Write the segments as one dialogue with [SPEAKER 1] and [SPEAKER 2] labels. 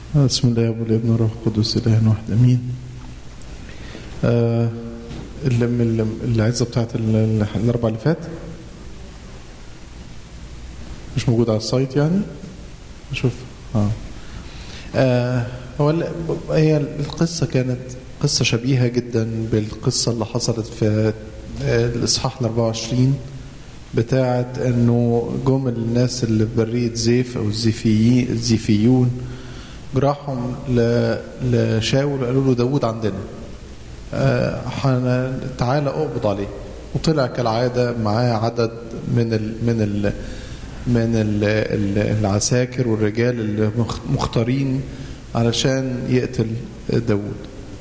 [SPEAKER 1] بسم الله والابن والروح القدس اله واحد امين آه اللي العزه بتاعت الاربع اللي فات مش موجود على السايت يعني شوف اه, آه هو هي القصه كانت قصه شبيهه جدا بالقصه اللي حصلت في الاصحاح ال 24 بتاعت انه جم الناس اللي في بريه زيف او الزيفيين الزيفيون راحوا لشاول قالوا له داود عندنا آه تعالى اقبض عليه وطلع كالعاده معاه عدد من ال من ال من ال العساكر والرجال اللي مختارين علشان يقتل داود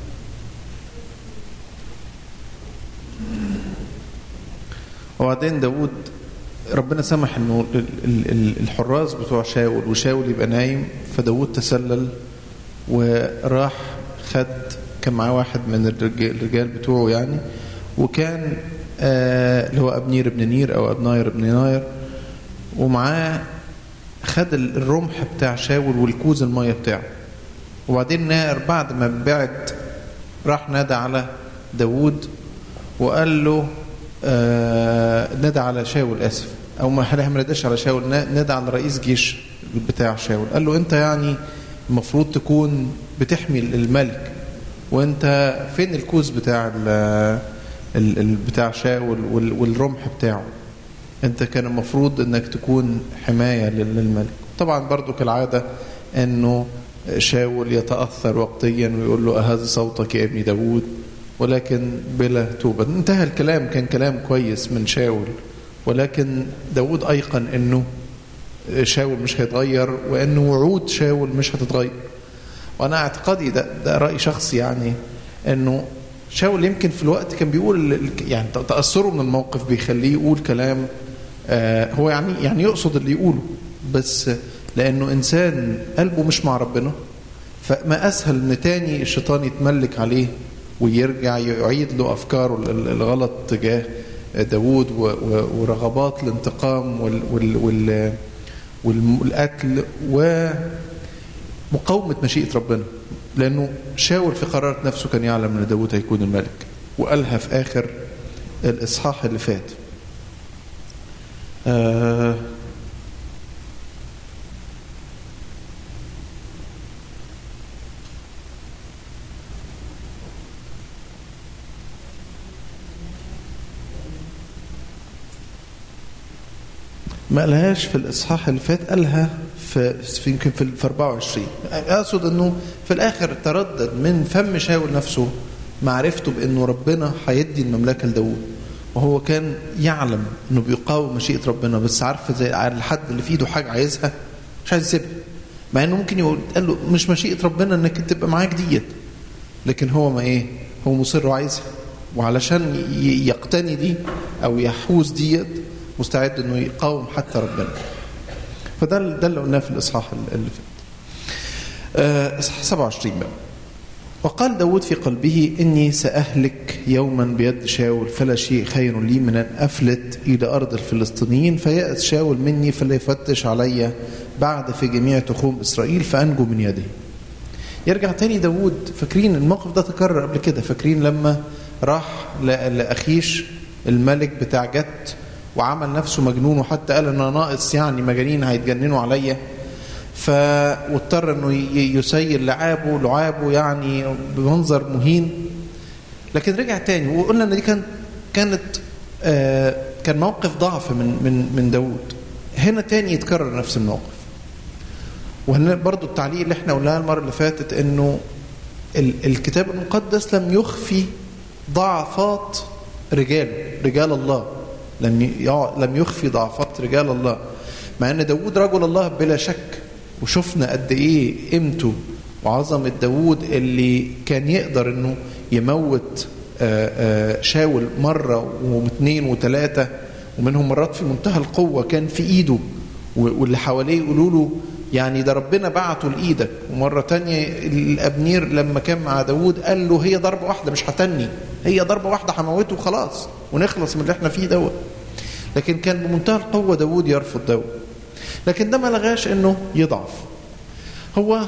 [SPEAKER 1] وبعدين داود ربنا سمح انه الحراس بتوع شاول وشاول يبقى نايم فداود تسلل وراح خد كان معاه واحد من الرجال بتوعه يعني وكان آه اللي هو ابنير بن نير او ابناير بن ناير ومعاه خد الرمح بتاع شاول والكوز الميه بتاعه وبعدين نائر بعد ما بعد راح نادى على داود وقال له آه نادى على شاول اسف او ما ما ناداش على شاول نادى على رئيس جيش بتاع شاول قال له انت يعني المفروض تكون بتحمي الملك وانت فين الكوز بتاع ال ال بتاع شاول والرمح بتاعه انت كان المفروض انك تكون حمايه للملك طبعا برضو كالعاده انه شاول يتاثر وقتيا ويقول له اهذا صوتك يا ابني داوود ولكن بلا توبه انتهى الكلام كان كلام كويس من شاول ولكن داود ايقن انه شاول مش هيتغير وانه وعود شاول مش هتتغير وانا اعتقادي ده, ده راي شخصي يعني انه شاول يمكن في الوقت كان بيقول يعني تاثره من الموقف بيخليه يقول كلام آه هو يعني يعني يقصد اللي يقوله بس لانه انسان قلبه مش مع ربنا فما اسهل ان تاني الشيطان يتملك عليه ويرجع يعيد له افكاره الغلط تجاه داوود ورغبات الانتقام والقتل ومقاومة مشيئة ربنا لأنه شاول في قرارة نفسه كان يعلم أن داود هيكون الملك وقالها في آخر الإصحاح اللي فات آه ما قالهاش في الاصحاح اللي فات قالها في يمكن في, في 24 اقصد انه في الاخر تردد من فم شاول نفسه معرفته بانه ربنا هيدي المملكه لداوود وهو كان يعلم انه بيقاوم مشيئه ربنا بس عارفه زي الحد اللي في ايده حاجه عايزها مش عايز يسيبها مع انه ممكن يقول قال له مش مشيئه ربنا انك تبقى معاك ديت لكن هو ما ايه هو مصر وعايزها وعلشان يقتني دي او يحوز ديت مستعد انه يقاوم حتى ربنا فده ده اللي قلناه في الاصحاح اللي فات اصحاح 27 بقى وقال داود في قلبه إني سأهلك يوما بيد شاول فلا شيء خير لي من أن أفلت إلى أرض الفلسطينيين فيأس شاول مني فلا يفتش علي بعد في جميع تخوم إسرائيل فأنجو من يده يرجع تاني داود فاكرين الموقف ده تكرر قبل كده فاكرين لما راح لأخيش الملك بتاع جت وعمل نفسه مجنون وحتى قال انا ناقص يعني مجانين هيتجننوا عليا ف واضطر انه يسير لعابه لعابه يعني بمنظر مهين لكن رجع تاني وقلنا ان دي كان كانت آه كان موقف ضعف من من من داوود هنا تاني يتكرر نفس الموقف وهنا برضو التعليق اللي احنا قلناه المره اللي فاتت انه الكتاب المقدس لم يخفي ضعفات رجال رجال الله لم لم يخفي ضعفات رجال الله مع ان داود رجل الله بلا شك وشفنا قد ايه قيمته وعظمه داود اللي كان يقدر انه يموت شاول مره واثنين وثلاثه ومنهم مرات في منتهى القوه كان في ايده واللي حواليه يقولوا له يعني ده ربنا بعته لايدك ومره تانية الابنير لما كان مع داود قال له هي ضربه واحده مش هتني هي ضربه واحده هموته وخلاص ونخلص من اللي احنا فيه دوت لكن كان بمنتهى القوه داود يرفض داود لكن ده ما لغاش انه يضعف هو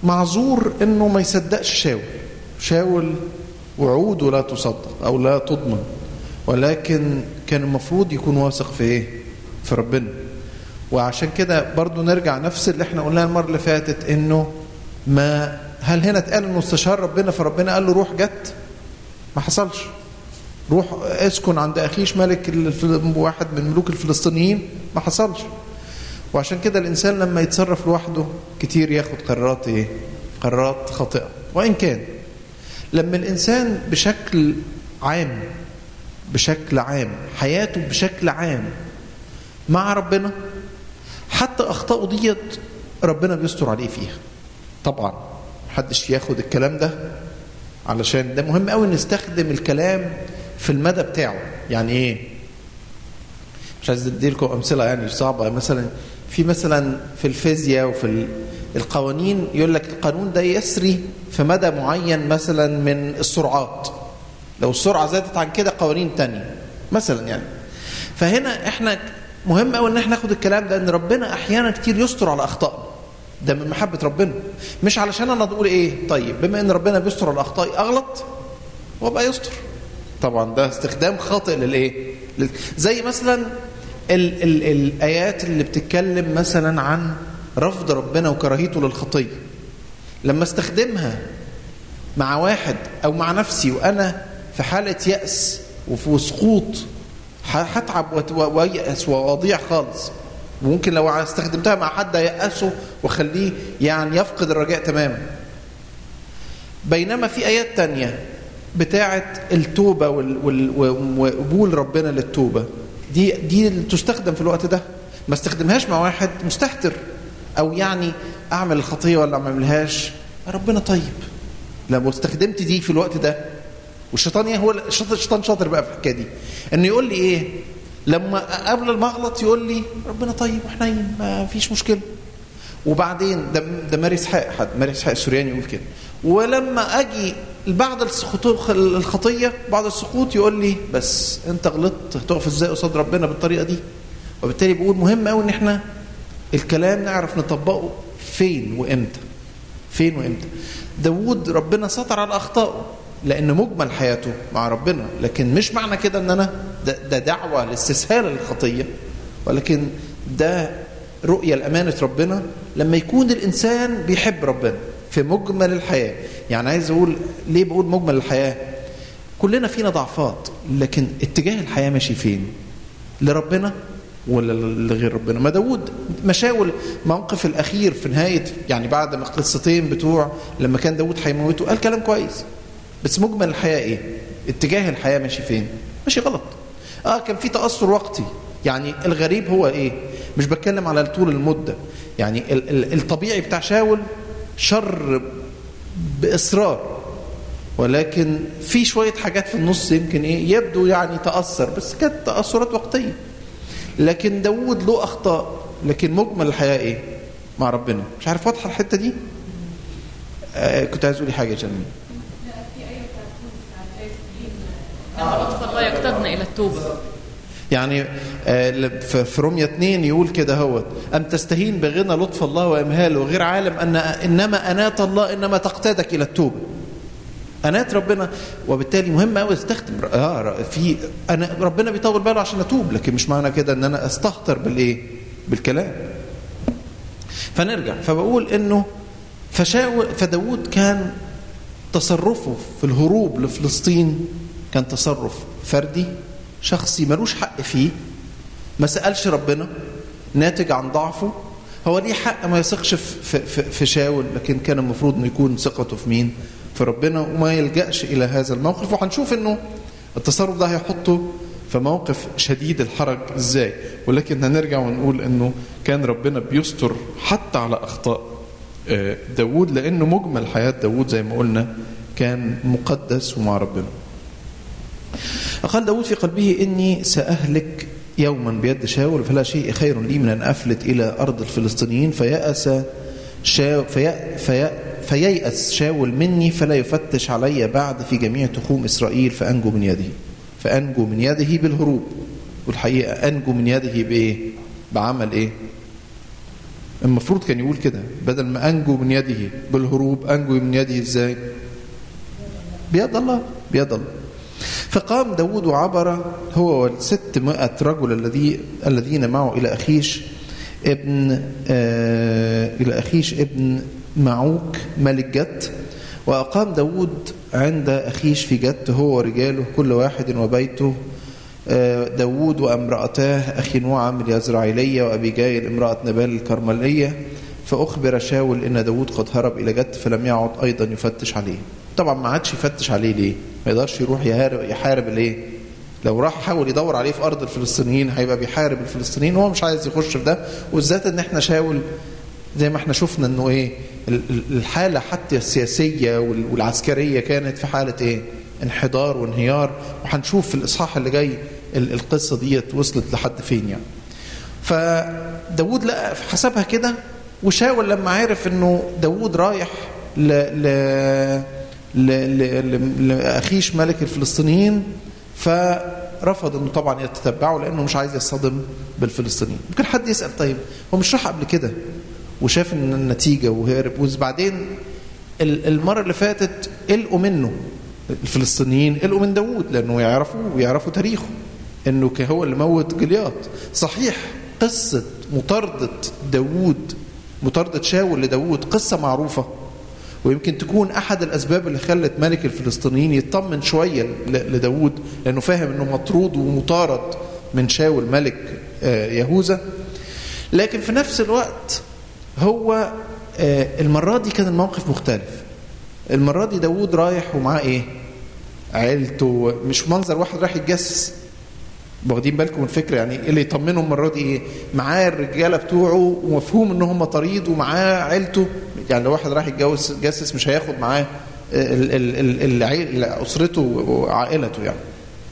[SPEAKER 1] معذور انه ما يصدقش شاول شاول وعوده لا تصدق او لا تضمن ولكن كان المفروض يكون واثق في ايه في ربنا وعشان كده برضو نرجع نفس اللي احنا قلناه المره اللي فاتت انه ما هل هنا اتقال انه استشار ربنا فربنا قال له روح جت ما حصلش روح اسكن عند اخيش ملك واحد من ملوك الفلسطينيين ما حصلش وعشان كده الانسان لما يتصرف لوحده كتير ياخد قرارات ايه قرارات خاطئه وان كان لما الانسان بشكل عام بشكل عام حياته بشكل عام مع ربنا حتى اخطائه ديت ربنا بيستر عليه فيها طبعا محدش ياخد الكلام ده علشان ده مهم قوي نستخدم الكلام في المدى بتاعه يعني ايه مش عايز ادي لكم امثله يعني صعبه مثلا في مثلا في الفيزياء وفي القوانين يقول لك القانون ده يسري في مدى معين مثلا من السرعات لو السرعه زادت عن كده قوانين تانية مثلا يعني فهنا احنا مهم قوي ان احنا ناخد الكلام ده ان ربنا احيانا كتير يستر على اخطائنا ده من محبه ربنا مش علشان انا اقول ايه طيب بما ان ربنا بيستر على اخطائي اغلط وابقى يستر طبعا ده استخدام خاطئ للايه زي مثلا ال ال الايات اللي بتتكلم مثلا عن رفض ربنا وكراهيته للخطيه لما استخدمها مع واحد او مع نفسي وانا في حاله ياس وفي سقوط هتعب ويأس واضيع خالص وممكن لو استخدمتها مع حد يأسه وخليه يعني يفقد الرجاء تماما بينما في آيات تانية بتاعة التوبة وقبول ربنا للتوبة دي دي تستخدم في الوقت ده ما استخدمهاش مع واحد مستهتر او يعني اعمل الخطيه ولا ما اعملهاش ربنا طيب لو استخدمت دي في الوقت ده والشيطان هو الشيطان شاطر بقى في الحكايه دي انه يقول لي ايه لما قبل ما اغلط يقول لي ربنا طيب وحنين ما فيش مشكله وبعدين ده ده ماري اسحاق حد ماري اسحاق السورياني يقول كده ولما اجي بعد الخطيه بعد السقوط يقول لي بس انت غلطت هتقف ازاي قصاد ربنا بالطريقه دي وبالتالي بقول مهم قوي ان احنا الكلام نعرف نطبقه فين وامتى فين وامتى داوود ربنا ستر على اخطائه لان مجمل حياته مع ربنا لكن مش معنى كده ان انا ده, ده دعوه لاستسهال الخطيه ولكن ده رؤيه لامانه ربنا لما يكون الانسان بيحب ربنا في مجمل الحياه يعني عايز اقول ليه بقول مجمل الحياه كلنا فينا ضعفات لكن اتجاه الحياه ماشي فين لربنا ولا لغير ربنا ما داود مشاول موقف الاخير في نهايه يعني بعد ما القصتين بتوع لما كان داود هيموته قال كلام كويس بس مجمل الحياه ايه اتجاه الحياه ماشي فين ماشي غلط اه كان في تاثر وقتي يعني الغريب هو ايه مش بتكلم على طول المده يعني ال- ال- الطبيعي بتاع شاول شر باصرار ولكن في شويه حاجات في النص يمكن ايه يبدو يعني تاثر بس كانت تاثرات وقتيه لكن داود له اخطاء لكن مجمل الحياه ايه مع ربنا مش عارف واضحه الحته دي آه كنت عايز تقولي حاجه يا جميل
[SPEAKER 2] إن لطف الله يقتضنا إلى التوبة
[SPEAKER 1] يعني آه، في في رومية 2 يقول كده هو أم تستهين بغنى لطف الله وإمهاله غير عالم أن إنما أنات الله إنما تقتادك إلى التوبة أنات ربنا وبالتالي مهم قوي استخدم آه في أنا ربنا بيطول باله عشان أتوب لكن مش معنى كده إن أنا أستهتر بالإيه؟ بالكلام فنرجع فبقول إنه فشاو فداود كان تصرفه في الهروب لفلسطين كان تصرف فردي شخصي ملوش حق فيه ما سألش ربنا ناتج عن ضعفه هو ليه حق ما يثقش في, في, في شاول لكن كان المفروض انه يكون ثقته في مين في ربنا وما يلجأش إلى هذا الموقف وهنشوف انه التصرف ده هيحطه في موقف شديد الحرج ازاي ولكن هنرجع ونقول انه كان ربنا بيستر حتى على اخطاء آه، داود لانه مجمل حياة داود زي ما قلنا كان مقدس ومع ربنا قال داود في قلبه إني سأهلك يوما بيد شاول فلا شيء خير لي من أن أفلت إلى أرض الفلسطينيين فيأس شاو في في فييأس شاول مني فلا يفتش علي بعد في جميع تخوم إسرائيل فأنجو من يده فأنجو من يده بالهروب والحقيقة أنجو من يده بإيه بعمل إيه المفروض كان يقول كده بدل ما انجو من يده بالهروب انجو من يده ازاي بيد الله بيد الله فقام داود وعبر هو والستمائة رجل الذي الذين معه إلى أخيش ابن آه إلى أخيش ابن معوك ملك جت وأقام داود عند أخيش في جت هو ورجاله كل واحد وبيته آه داود وامرأتاه أخي نوعم اليزرعيلية وأبي جايل امرأة نبال الكرملية فأخبر شاول إن داود قد هرب إلى جت فلم يعد أيضا يفتش عليه طبعا ما عادش يفتش عليه ليه ما يقدرش يروح يحارب يحارب الايه لو راح حاول يدور عليه في ارض الفلسطينيين هيبقى بيحارب الفلسطينيين هو مش عايز يخش في ده وبالذات ان احنا شاول زي ما احنا شفنا انه ايه الحاله حتى السياسيه والعسكريه كانت في حاله ايه انحدار وانهيار وهنشوف في الاصحاح اللي جاي القصه ديت وصلت لحد فين يعني فداود لقى حسبها كده وشاول لما عرف انه داود رايح ل, ل... لأخيش ملك الفلسطينيين فرفض انه طبعا يتتبعه لانه مش عايز يصطدم بالفلسطينيين ممكن حد يسال طيب هو مش راح قبل كده وشاف ان النتيجه وهرب وبعدين المره اللي فاتت قلقوا منه الفلسطينيين قلقوا من داوود لانه يعرفوا ويعرفوا تاريخه انه هو اللي موت جلياط صحيح قصه مطارده داوود مطارده شاول لداوود قصه معروفه ويمكن تكون احد الاسباب اللي خلت ملك الفلسطينيين يطمن شويه لداود لانه فاهم انه مطرود ومطارد من شاول ملك يهوذا لكن في نفس الوقت هو المره دي كان الموقف مختلف المره دي داود رايح ومعاه ايه عيلته مش منظر واحد رايح يتجسس واخدين بالكم من الفكره يعني اللي يطمنهم المره دي ايه معاه الرجاله بتوعه ومفهوم ان هم طريد ومعاه عيلته يعني لو واحد راح يتجوز جاسس مش هياخد معاه اسرته وعائلته يعني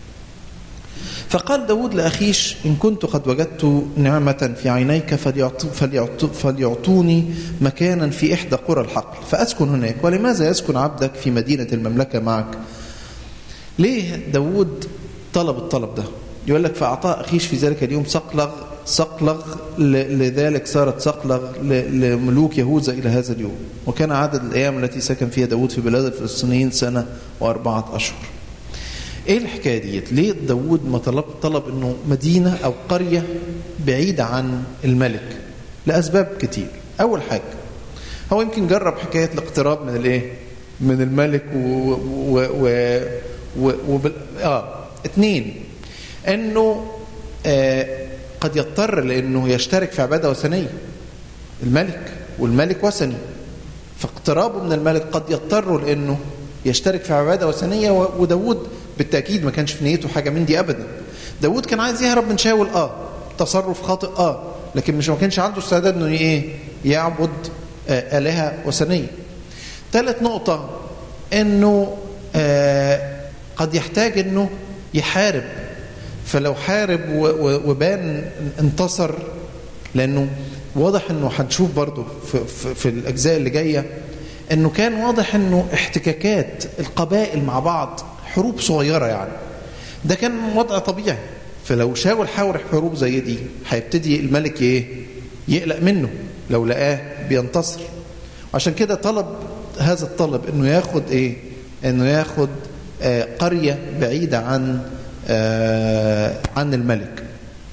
[SPEAKER 1] فقال داود لأخيش إن كنت قد وجدت نعمة في عينيك فليعطوني مكانا في إحدى قرى الحقل فأسكن هناك ولماذا يسكن عبدك في مدينة المملكة معك ليه داود طلب الطلب ده يقول لك فأعطاه أخيش في ذلك اليوم صقلغ صقلغ لذلك صارت صقلغ لملوك يهوذا إلى هذا اليوم وكان عدد الأيام التي سكن فيها داود في بلاد الفلسطينيين سنة وأربعة أشهر ايه الحكايه ديت ليه داود ما طلب طلب انه مدينه او قريه بعيده عن الملك لاسباب كتير اول حاجه هو يمكن جرب حكايه الاقتراب من الايه من الملك و, و, و, و, و اه اتنين انه آه قد يضطر لانه يشترك في عباده وثنيه الملك والملك وثني فاقترابه من الملك قد يضطر لانه يشترك في عباده وثنيه وداود بالتاكيد ما كانش في نيته حاجه من دي ابدا داود كان عايز يهرب من شاول اه تصرف خاطئ اه لكن مش ما كانش عنده استعداد انه ايه يعبد آه الهه وثنيه ثالث نقطه انه آه قد يحتاج انه يحارب فلو حارب وبان انتصر لانه واضح انه هنشوف برضه في, في, في الاجزاء اللي جايه انه كان واضح انه احتكاكات القبائل مع بعض حروب صغيره يعني ده كان وضع طبيعي فلو شاول حاول حروب زي دي هيبتدي الملك ايه يقلق منه لو لقاه بينتصر عشان كده طلب هذا الطلب انه ياخد ايه انه ياخد آه قريه بعيده عن آه عن الملك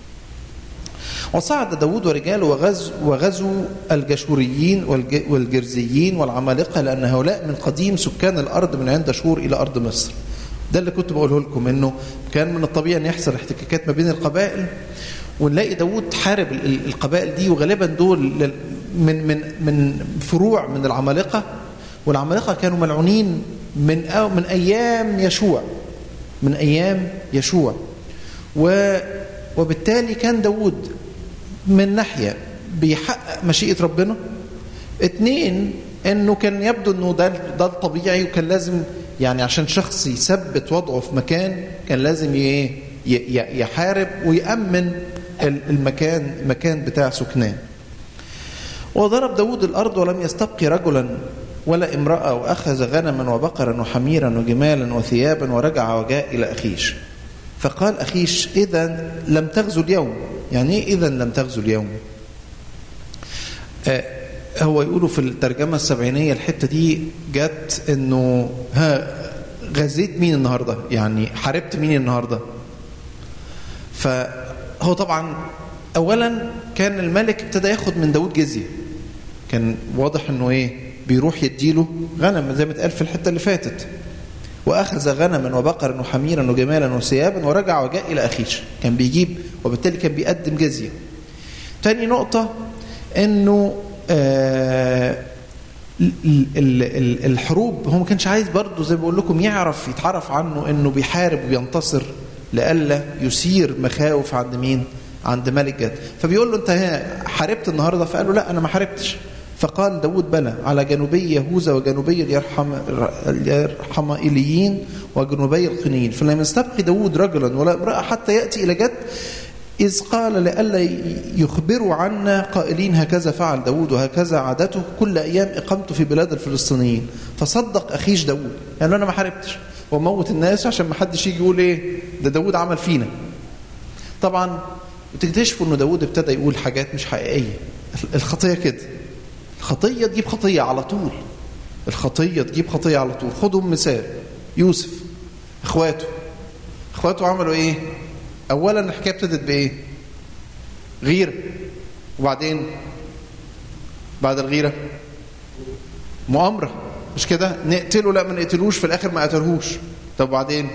[SPEAKER 1] وصعد داود ورجاله وغزو وغزوا الجشوريين والجرزيين والعمالقة لأن هؤلاء من قديم سكان الأرض من عند شور إلى أرض مصر ده اللي كنت بقوله لكم انه كان من الطبيعي ان يحصل احتكاكات ما بين القبائل ونلاقي داود حارب القبائل دي وغالبا دول من من من فروع من العمالقه والعمالقه كانوا ملعونين من أو من ايام يشوع من ايام يشوع و وبالتالي كان داود من ناحيه بيحقق مشيئه ربنا اتنين انه كان يبدو انه ده ده الطبيعي وكان لازم يعني عشان شخص يثبت وضعه في مكان كان لازم يحارب ويأمن المكان المكان بتاع سكناه وضرب داود الأرض ولم يستبقي رجلا ولا امرأة وأخذ غنما وبقرا وحميرا وجمالا وثيابا ورجع وجاء إلى أخيش فقال أخيش إذا لم تغزو اليوم يعني إيه إذا لم تغزو اليوم آه، هو يقولوا في الترجمة السبعينية الحتة دي جت انه ها غزيت مين النهاردة يعني حاربت مين النهاردة فهو طبعا اولا كان الملك ابتدى ياخد من داود جزية كان واضح انه ايه بيروح يديله غنم زي ما اتقال في الحتة اللي فاتت واخذ غنما وبقرا وحميرا وجمالا وثيابا ورجع وجاء الى اخيش كان بيجيب وبالتالي كان بيقدم جزيه تاني نقطه انه آه ال- ال- ال- الحروب هو ما كانش عايز برضه زي ما بقول لكم يعرف يتعرف عنه انه بيحارب وبينتصر لئلا يثير مخاوف عند مين؟ عند ملك جد فبيقول له انت ها- حاربت النهارده فقال له لا انا ما حاربتش فقال داود بلى على جنوبي يهوذا وجنوبي اليرحم اليرحمائيليين وجنوبي القنيين فلم يستبقي داود رجلا ولا امرأة حتى يأتي إلى جد إذ قال لئلا يخبروا عنا قائلين هكذا فعل داود وهكذا عادته كل أيام إقامته في بلاد الفلسطينيين فصدق أخيش داود يعني أنا ما حاربتش وموت الناس عشان ما حدش يجي يقول إيه ده داود عمل فينا طبعا بتكتشفوا انه داود ابتدى يقول حاجات مش حقيقيه الخطيه كده الخطيه تجيب خطيه على طول الخطيه تجيب خطيه على طول خدوا مثال يوسف اخواته اخواته عملوا ايه اولا الحكايه ابتدت بايه غيره وبعدين بعد الغيره مؤامره مش كده نقتله لا ما نقتلوش في الاخر ما قتلهوش طب وبعدين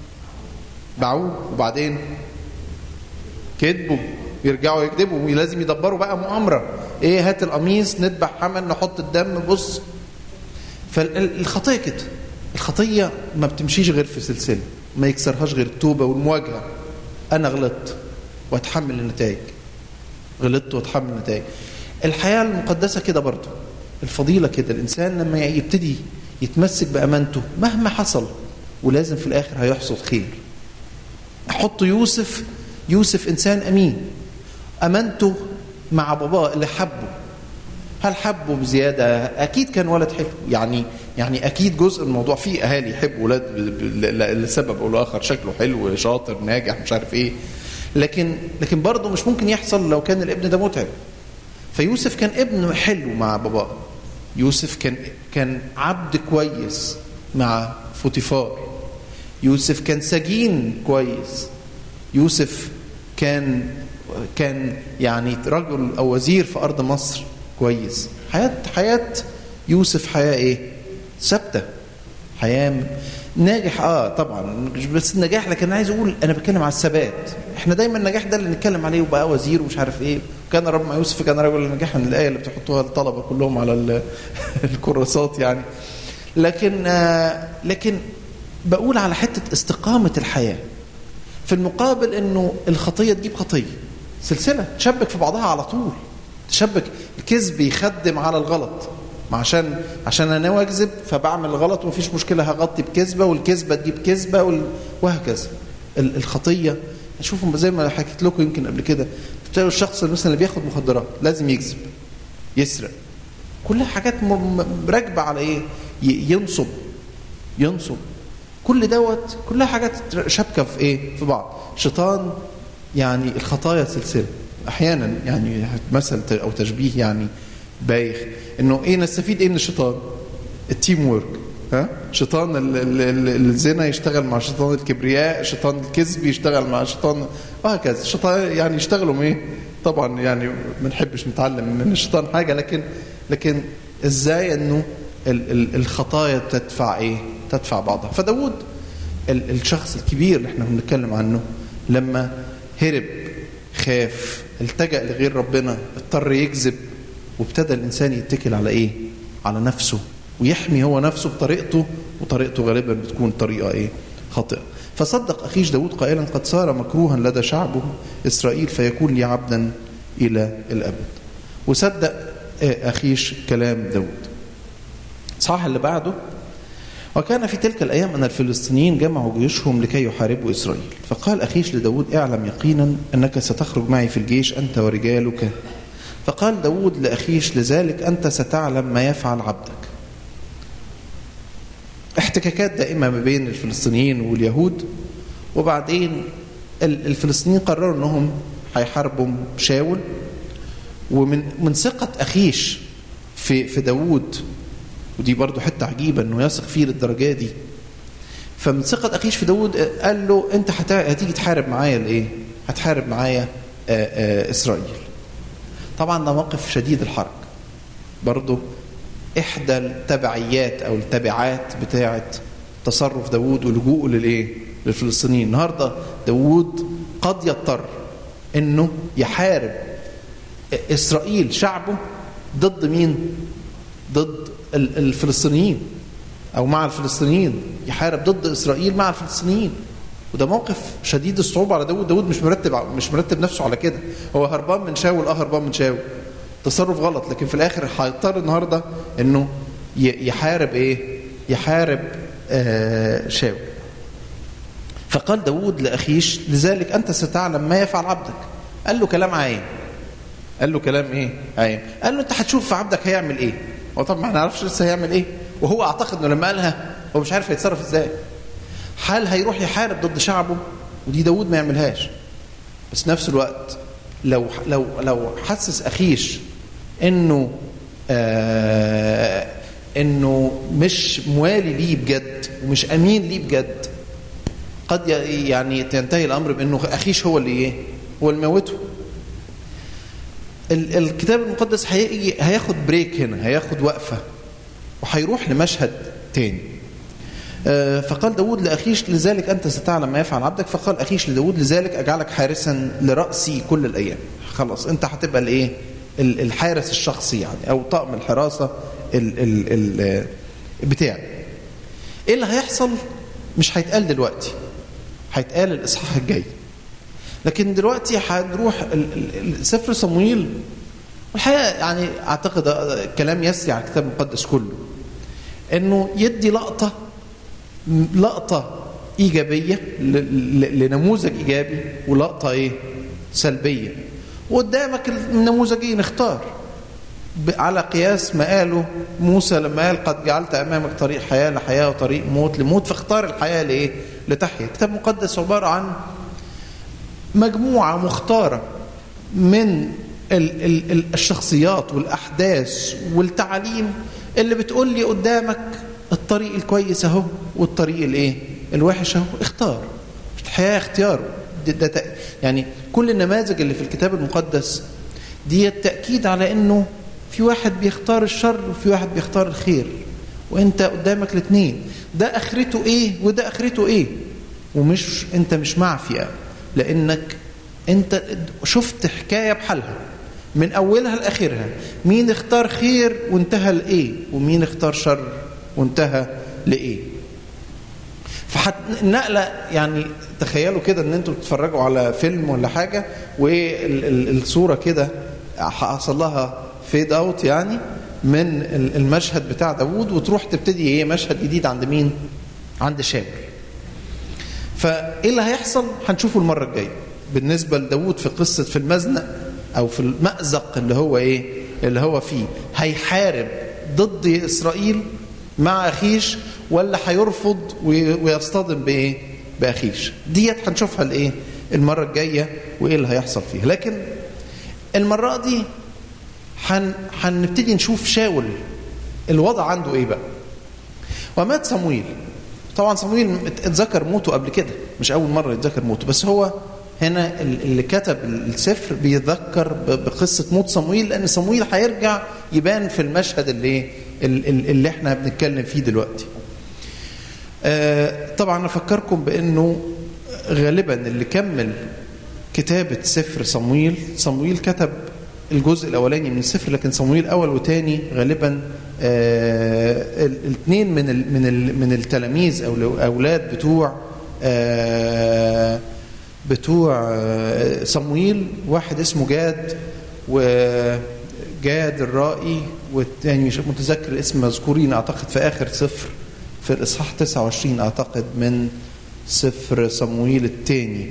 [SPEAKER 1] باعوه وبعدين كذبوا يرجعوا يكذبوا لازم يدبروا بقى مؤامره ايه هات القميص نذبح حمل نحط الدم بص فالخطيه كده الخطيه ما بتمشيش غير في سلسله ما يكسرهاش غير التوبه والمواجهه انا غلطت واتحمل النتائج غلطت واتحمل النتائج الحياه المقدسه كده برضه الفضيله كده الانسان لما يبتدي يتمسك بامانته مهما حصل ولازم في الاخر هيحصل خير حط يوسف يوسف انسان امين امانته مع باباه اللي حبه هل حبه بزياده اكيد كان ولد حلو يعني يعني اكيد جزء من الموضوع فيه اهالي يحبوا ولاد لسبب او لاخر شكله حلو شاطر ناجح مش عارف ايه لكن لكن برضه مش ممكن يحصل لو كان الابن ده متعب فيوسف كان ابن حلو مع باباه يوسف كان كان عبد كويس مع فوتيفار يوسف كان سجين كويس يوسف كان كان يعني رجل او وزير في ارض مصر كويس حياه حياه يوسف حياه ايه ثابته حياه ناجح اه طبعا مش بس النجاح لكن انا عايز اقول انا بتكلم على الثبات احنا دايما النجاح ده اللي نتكلم عليه وبقى وزير ومش عارف ايه كان رب مع يوسف كان رجل نجاح من الايه اللي بتحطوها الطلبه كلهم على الكراسات يعني لكن آه لكن بقول على حته استقامه الحياه في المقابل انه الخطيه تجيب خطيه سلسله تشبك في بعضها على طول تشبك الكذب يخدم على الغلط ما عشان عشان انا ناوي اكذب فبعمل الغلط ومفيش مشكله هغطي بكذبه والكذبه تجيب كذبه وال... وهكذا الخطيه شوفوا زي ما حكيت لكم يمكن قبل كده بتلاقوا الشخص مثلا اللي بياخد مخدرات لازم يكذب يسرق كلها حاجات راكبه على ايه ينصب ينصب كل دوت كلها حاجات شابكه في ايه في بعض شيطان يعني الخطايا سلسله احيانا يعني مثل او تشبيه يعني بايخ انه ايه نستفيد ايه من الشيطان التيم وورك ها شيطان الزنا يشتغل مع شيطان الكبرياء شيطان الكذب يشتغل مع شيطان وهكذا الشيطان يعني يشتغلوا ايه طبعا يعني ما نحبش نتعلم من الشيطان حاجه لكن لكن ازاي انه الخطايا تدفع ايه تدفع بعضها فداود الشخص الكبير اللي احنا بنتكلم عنه لما هرب خاف التجأ لغير ربنا اضطر يكذب وابتدى الانسان يتكل على ايه على نفسه ويحمي هو نفسه بطريقته وطريقته غالبا بتكون طريقه ايه خاطئه فصدق اخيش داود قائلا قد صار مكروها لدى شعبه اسرائيل فيكون لي عبدا الى الابد وصدق اخيش كلام داود صح اللي بعده وكان في تلك الأيام أن الفلسطينيين جمعوا جيوشهم لكي يحاربوا إسرائيل فقال أخيش لداود اعلم يقينا أنك ستخرج معي في الجيش أنت ورجالك فقال داود لأخيش لذلك أنت ستعلم ما يفعل عبدك احتكاكات دائمة ما بين الفلسطينيين واليهود وبعدين الفلسطينيين قرروا أنهم هيحاربوا شاول ومن من ثقة أخيش في في داوود ودي برضو حتة عجيبة إنه يثق فيه للدرجة دي فمن ثقة أخيش في داوود قال له أنت هتيجي تحارب معايا الإيه؟ هتحارب معايا إسرائيل طبعا ده موقف شديد الحرج برضو إحدى التبعيات أو التبعات بتاعة تصرف داوود ولجوءه للإيه؟ للفلسطينيين النهاردة داوود قد يضطر إنه يحارب إسرائيل شعبه ضد مين؟ ضد الفلسطينيين أو مع الفلسطينيين يحارب ضد إسرائيل مع الفلسطينيين وده موقف شديد الصعوبة على داود داود مش مرتب مش مرتب نفسه على كده هو هربان من شاول اه هربان من شاول تصرف غلط لكن في الآخر هيضطر النهاردة إنه يحارب إيه؟ يحارب آه شاول فقال داود لأخيش لذلك أنت ستعلم ما يفعل عبدك قال له كلام عايم قال له كلام ايه عايم قال له انت هتشوف في عبدك هيعمل ايه هو طبعا ما نعرفش لسه هيعمل ايه وهو اعتقد انه لما قالها هو مش عارف هيتصرف ازاي هل هيروح يحارب ضد شعبه ودي داود ما يعملهاش بس في نفس الوقت لو لو لو حسس اخيش انه آه انه مش موالي ليه بجد ومش امين ليه بجد قد يعني تنتهي الامر بانه اخيش هو اللي ايه هو اللي موته الكتاب المقدس هيجي هياخد بريك هنا هياخد وقفه وهيروح لمشهد تاني فقال داود لأخيش لذلك أنت ستعلم ما يفعل عبدك فقال أخيش لداود لذلك أجعلك حارسا لرأسي كل الأيام خلاص أنت هتبقى الإيه الحارس الشخصي يعني أو طقم الحراسة ال ال ال بتاعي إيه اللي هيحصل مش هيتقال دلوقتي هيتقال الإصحاح الجاي لكن دلوقتي هنروح سفر صمويل الحقيقة يعني أعتقد كلام يسري على الكتاب المقدس كله انه يدي لقطه لقطه ايجابيه لنموذج ايجابي ولقطه ايه سلبيه وقدامك النموذجين اختار على قياس ما قاله موسى لما قال قد جعلت امامك طريق حياه لحياه وطريق موت لموت فاختار الحياه لايه لتحيا الكتاب المقدس عباره عن مجموعه مختاره من الشخصيات والاحداث والتعاليم اللي بتقول لي قدامك الطريق الكويس اهو والطريق الايه الوحش اهو اختار الحياه اختيار ده, ده يعني كل النماذج اللي في الكتاب المقدس دي التاكيد على انه في واحد بيختار الشر وفي واحد بيختار الخير وانت قدامك الاثنين ده اخرته ايه وده اخرته ايه ومش انت مش معفيه لانك انت شفت حكايه بحالها من اولها لاخرها مين اختار خير وانتهى لايه ومين اختار شر وانتهى لايه فالنقله يعني تخيلوا كده ان انتوا بتتفرجوا على فيلم ولا حاجه والصوره كده حصل لها فيد اوت يعني من المشهد بتاع داوود وتروح تبتدي ايه مشهد جديد عند مين عند شاول فايه اللي هيحصل هنشوفه المره الجايه بالنسبه لداوود في قصه في المزنق او في المأزق اللي هو ايه اللي هو فيه هيحارب ضد اسرائيل مع اخيش ولا هيرفض ويصطدم بايه باخيش ديت هنشوفها الايه المره الجايه وايه اللي هيحصل فيها لكن المره دي هنبتدي نشوف شاول الوضع عنده ايه بقى ومات صمويل طبعا صمويل اتذكر موته قبل كده مش اول مره يتذكر موته بس هو هنا اللي كتب السفر بيذكر بقصه موت صمويل لان صمويل هيرجع يبان في المشهد اللي اللي احنا بنتكلم فيه دلوقتي. طبعا افكركم بانه غالبا اللي كمل كتابه سفر صمويل صمويل كتب الجزء الاولاني من السفر لكن صمويل اول وثاني غالبا الاثنين من ال من ال من التلاميذ او الاولاد بتوع آه بتوع صمويل واحد اسمه جاد وجاد الرائي والتاني مش متذكر الاسم مذكورين اعتقد في اخر سفر في الاصحاح 29 اعتقد من سفر صمويل الثاني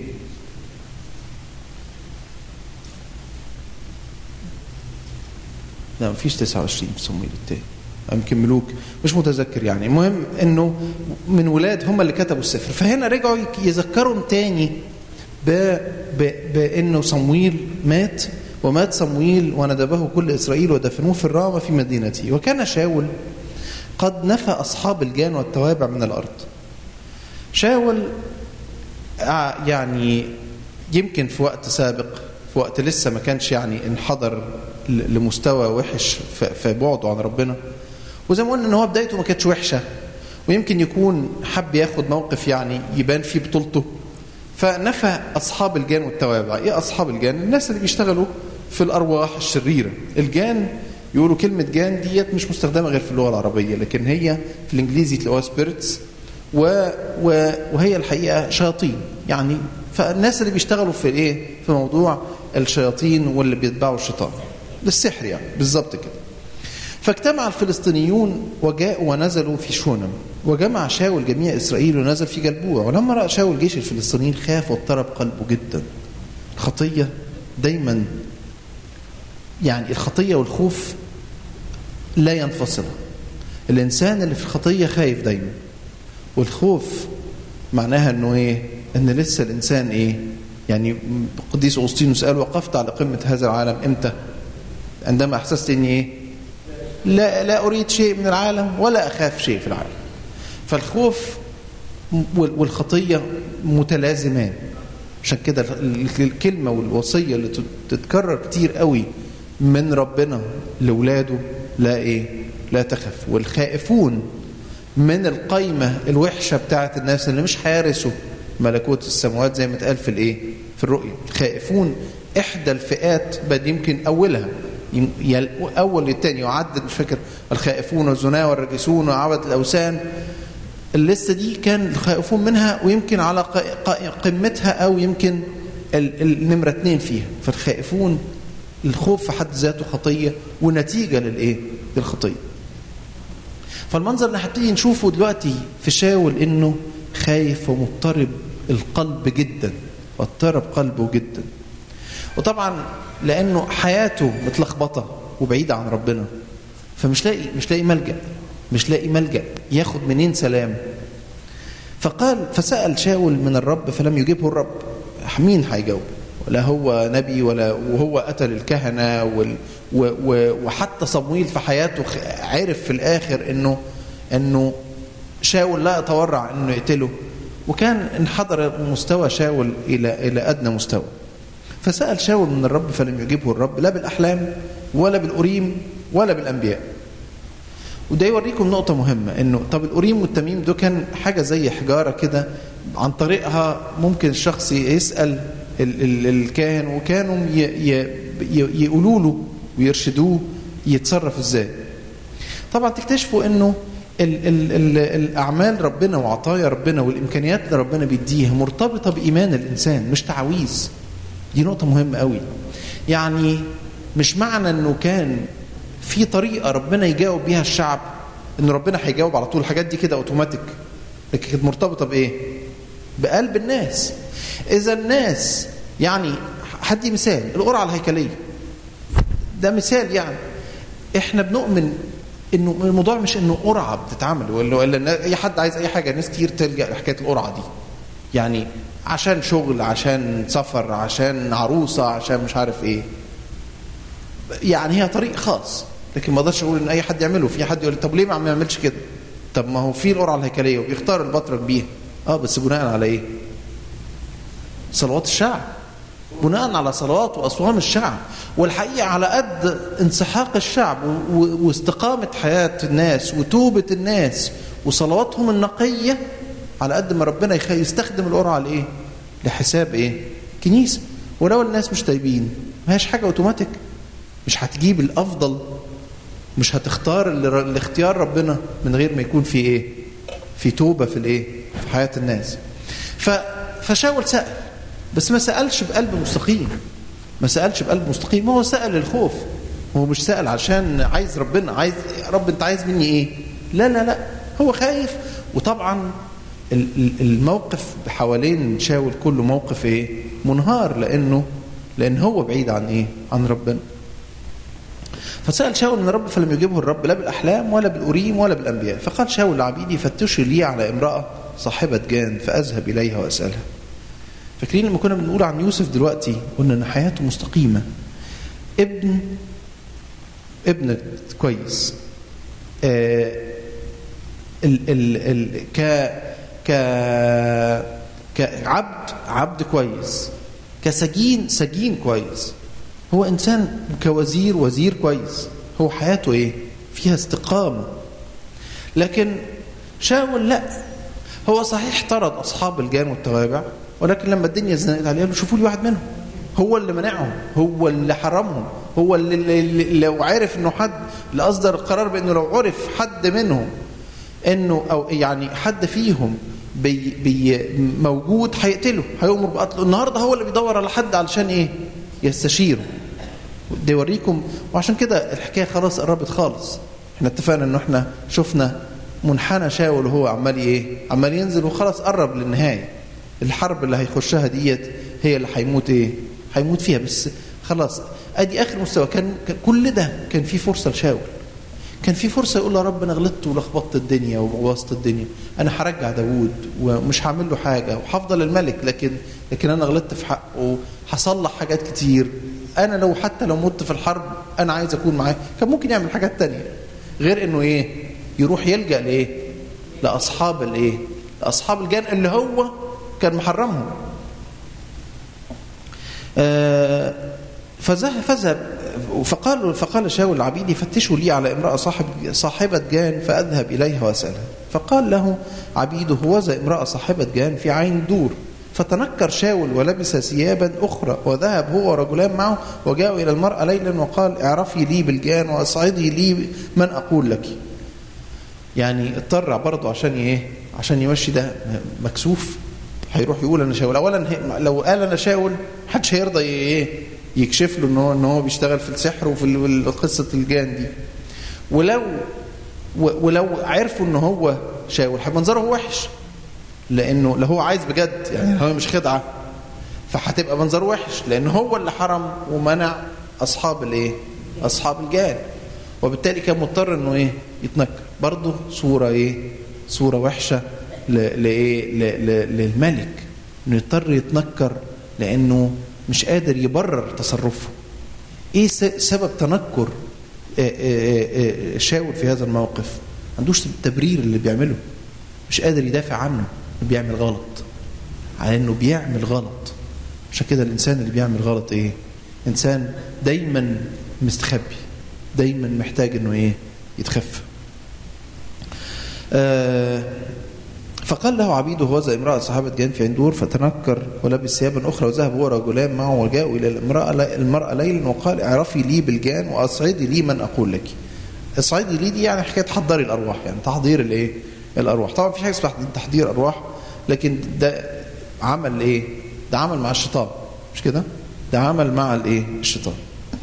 [SPEAKER 1] لا مفيش 29 في صمويل الثاني يمكن ملوك مش متذكر يعني المهم انه من ولاد هم اللي كتبوا السفر فهنا رجعوا يذكرهم تاني ب... ب... بانه صمويل مات ومات صمويل وندبه كل إسرائيل ودفنوه في الرامة في مدينته وكان شاول قد نفى أصحاب الجان والتوابع من الأرض شاول يعني يمكن في وقت سابق في وقت لسه ما كانش يعني انحدر لمستوى وحش في بعده عن ربنا وزي ما قلنا ان هو بدايته ما كانتش وحشه ويمكن يكون حب ياخد موقف يعني يبان فيه بطولته فنفى اصحاب الجان والتوابع ايه اصحاب الجان الناس اللي بيشتغلوا في الارواح الشريره الجان يقولوا كلمه جان ديت مش مستخدمه غير في اللغه العربيه لكن هي في الانجليزي تلاقوها سبيريتس و... و... وهي الحقيقه شياطين يعني فالناس اللي بيشتغلوا في ايه في موضوع الشياطين واللي بيتبعوا الشيطان للسحر يعني بالظبط كده فاجتمع الفلسطينيون وجاءوا ونزلوا في شونم وجمع شاول جميع اسرائيل ونزل في جلبوع ولما راى شاول جيش الفلسطينيين خاف واضطرب قلبه جدا الخطيه دايما يعني الخطيه والخوف لا ينفصل الانسان اللي في الخطيه خايف دايما والخوف معناها انه ايه ان لسه الانسان ايه يعني قديس اغسطينوس قال وقفت على قمه هذا العالم امتى عندما احسست اني ايه لا لا اريد شيء من العالم ولا اخاف شيء في العالم فالخوف والخطيه متلازمان عشان كده الكلمه والوصيه اللي تتكرر كتير قوي من ربنا لاولاده لا ايه لا تخف والخائفون من القايمه الوحشه بتاعت الناس اللي مش هيرثوا ملكوت السماوات زي ما اتقال في الايه في الرؤيا الخائفون احدى الفئات بل يمكن اولها اول للتاني يعدد مش فاكر الخائفون والزنا والرجسون وعبد الاوثان الليسته دي كان الخائفون منها ويمكن على قمتها او يمكن النمره اثنين فيها فالخائفون الخوف في حد ذاته خطيه ونتيجه للايه؟ للخطيه. فالمنظر اللي هنبتدي نشوفه دلوقتي في شاول انه خايف ومضطرب القلب جدا واضطرب قلبه جدا. وطبعا لانه حياته متلخبطه وبعيده عن ربنا فمش لاقي مش لاقي ملجا مش لاقي ملجا ياخد منين سلام فقال فسال شاول من الرب فلم يجيبه الرب مين هيجاوب لا هو نبي ولا وهو قتل الكهنه وال و و وحتى صمويل في حياته عرف في الاخر انه انه شاول لا يتورع انه يقتله وكان انحدر مستوى شاول الى الى ادنى مستوى فسأل شاول من الرب فلم يجيبه الرب لا بالأحلام ولا بالأريم ولا بالأنبياء وده يوريكم نقطة مهمة انه طب الأريم والتميم ده كان حاجة زي حجارة كده عن طريقها ممكن الشخص يسأل ال ال الكاهن وكانوا يقولوا له ويرشدوه يتصرف ازاي طبعا تكتشفوا انه ال ال ال الأعمال ربنا وعطايا ربنا والإمكانيات اللي ربنا بيديها مرتبطة بإيمان الإنسان مش تعويذ دي نقطة مهمة قوي يعني مش معنى انه كان في طريقة ربنا يجاوب بيها الشعب ان ربنا هيجاوب على طول الحاجات دي كده اوتوماتيك لكن كانت مرتبطة بايه بقلب الناس اذا الناس يعني هدي مثال القرعة الهيكلية ده مثال يعني احنا بنؤمن انه الموضوع مش انه قرعة بتتعمل ولا ولا اي حد عايز اي حاجة ناس كتير تلجأ لحكاية القرعة دي يعني عشان شغل عشان سفر عشان عروسة عشان مش عارف ايه يعني هي طريق خاص لكن ما اقدرش اقول ان اي حد يعمله في حد يقول طب ليه ما يعملش كده طب ما هو في القرعه الهيكليه وبيختار البطرك بيها اه بس بناء على ايه صلوات الشعب بناء على صلوات واصوام الشعب والحقيقه على قد انسحاق الشعب واستقامه حياه الناس وتوبه الناس وصلواتهم النقيه على قد ما ربنا يستخدم القرعه لايه؟ لحساب ايه؟ كنيسه ولو الناس مش تايبين ما هيش حاجه اوتوماتيك مش هتجيب الافضل مش هتختار الاختيار ربنا من غير ما يكون في ايه؟ في توبه في الايه؟ في حياه الناس. ف فشاول سال بس ما سالش بقلب مستقيم ما سالش بقلب مستقيم هو سال الخوف هو مش سال عشان عايز ربنا عايز رب انت عايز مني ايه؟ لا لا لا هو خايف وطبعا الموقف حوالين شاول كله موقف ايه منهار لانه لان هو بعيد عن ايه عن ربنا فسأل شاول من الرب فلم يجيبه الرب لا بالأحلام ولا بالأريم ولا بالأنبياء فقال شاول لعبيدي فتشوا لي على امرأة صاحبة جان فأذهب إليها وأسألها فاكرين لما كنا بنقول عن يوسف دلوقتي قلنا ان حياته مستقيمه ابن ابن كويس آه ال ال ال ك ك كعبد عبد كويس كسجين سجين كويس هو انسان كوزير وزير كويس هو حياته ايه فيها استقامه لكن شاول لا هو صحيح طرد اصحاب الجان والتوابع ولكن لما الدنيا زنقت عليه قال شوفوا لي واحد منهم هو اللي منعهم هو اللي حرمهم هو اللي, اللي, اللي لو عرف انه حد اللي اصدر القرار بانه لو عرف حد منهم انه او يعني حد فيهم بي بي موجود هيقتله هيؤمر بقتله النهارده هو اللي بيدور على حد علشان ايه يستشيره ده يوريكم وعشان كده الحكايه خلاص قربت خالص احنا اتفقنا انه احنا شفنا منحنى شاول وهو عمال ايه عمال ينزل وخلاص قرب للنهايه الحرب اللي هيخشها ديت هي اللي هيموت ايه هيموت فيها بس خلاص ادي اخر مستوى كان, كان كل ده كان في فرصه لشاول كان في فرصه يقول له يا رب انا غلطت ولخبطت الدنيا وبوظت الدنيا انا هرجع داوود ومش هعمل له حاجه وهفضل الملك لكن لكن انا غلطت في حقه هصلح حاجات كتير انا لو حتى لو مت في الحرب انا عايز اكون معاه كان ممكن يعمل حاجات تانية غير انه ايه يروح يلجا لايه لاصحاب الايه لاصحاب الجان اللي هو كان محرمهم آه فذهب فذهب فقال فقال شاول عبيدي فتشوا لي على امراه صاحب صاحبه جان فاذهب اليها واسالها فقال له عبيده هوذا امراه صاحبه جان في عين دور فتنكر شاول ولبس ثيابا اخرى وذهب هو ورجلان معه وجاءوا الى المراه ليلا وقال اعرفي لي بالجان واصعدي لي من اقول لك يعني اضطر برضه عشان ايه عشان يمشي ده مكسوف هيروح يقول انا شاول اولا لو قال انا شاول محدش هيرضى ايه يكشف له ان هو ان هو بيشتغل في السحر وفي قصه الجان دي ولو ولو عرفوا ان هو شاول منظره وحش لانه لو هو عايز بجد يعني هو مش خدعه فهتبقى منظره وحش لان هو اللي حرم ومنع اصحاب الايه اصحاب الجان وبالتالي كان مضطر انه ايه يتنكر برضه صوره ايه صوره وحشه لايه للملك انه يضطر يتنكر لانه مش قادر يبرر تصرفه ايه سبب تنكر شاول في هذا الموقف ما عندوش التبرير اللي بيعمله مش قادر يدافع عنه بيعمل غلط على انه بيعمل غلط عشان كده الانسان اللي بيعمل غلط ايه انسان دايما مستخبي دايما محتاج انه ايه يتخفى آه فقال له عبيده هوذا امرأة صاحبة جان في عندور فتنكر ولبس ثيابا أخرى وذهب هو رجلان معه وجاءوا إلى المرأة المرأة ليلا وقال اعرفي لي بالجان وأصعدي لي من أقول لك اصعدي لي دي يعني حكاية تحضري الأرواح يعني تحضير الإيه الأرواح طبعا في حاجة اسمها تحضير أرواح لكن ده عمل إيه ده عمل مع الشيطان مش كده ده عمل مع الإيه الشيطان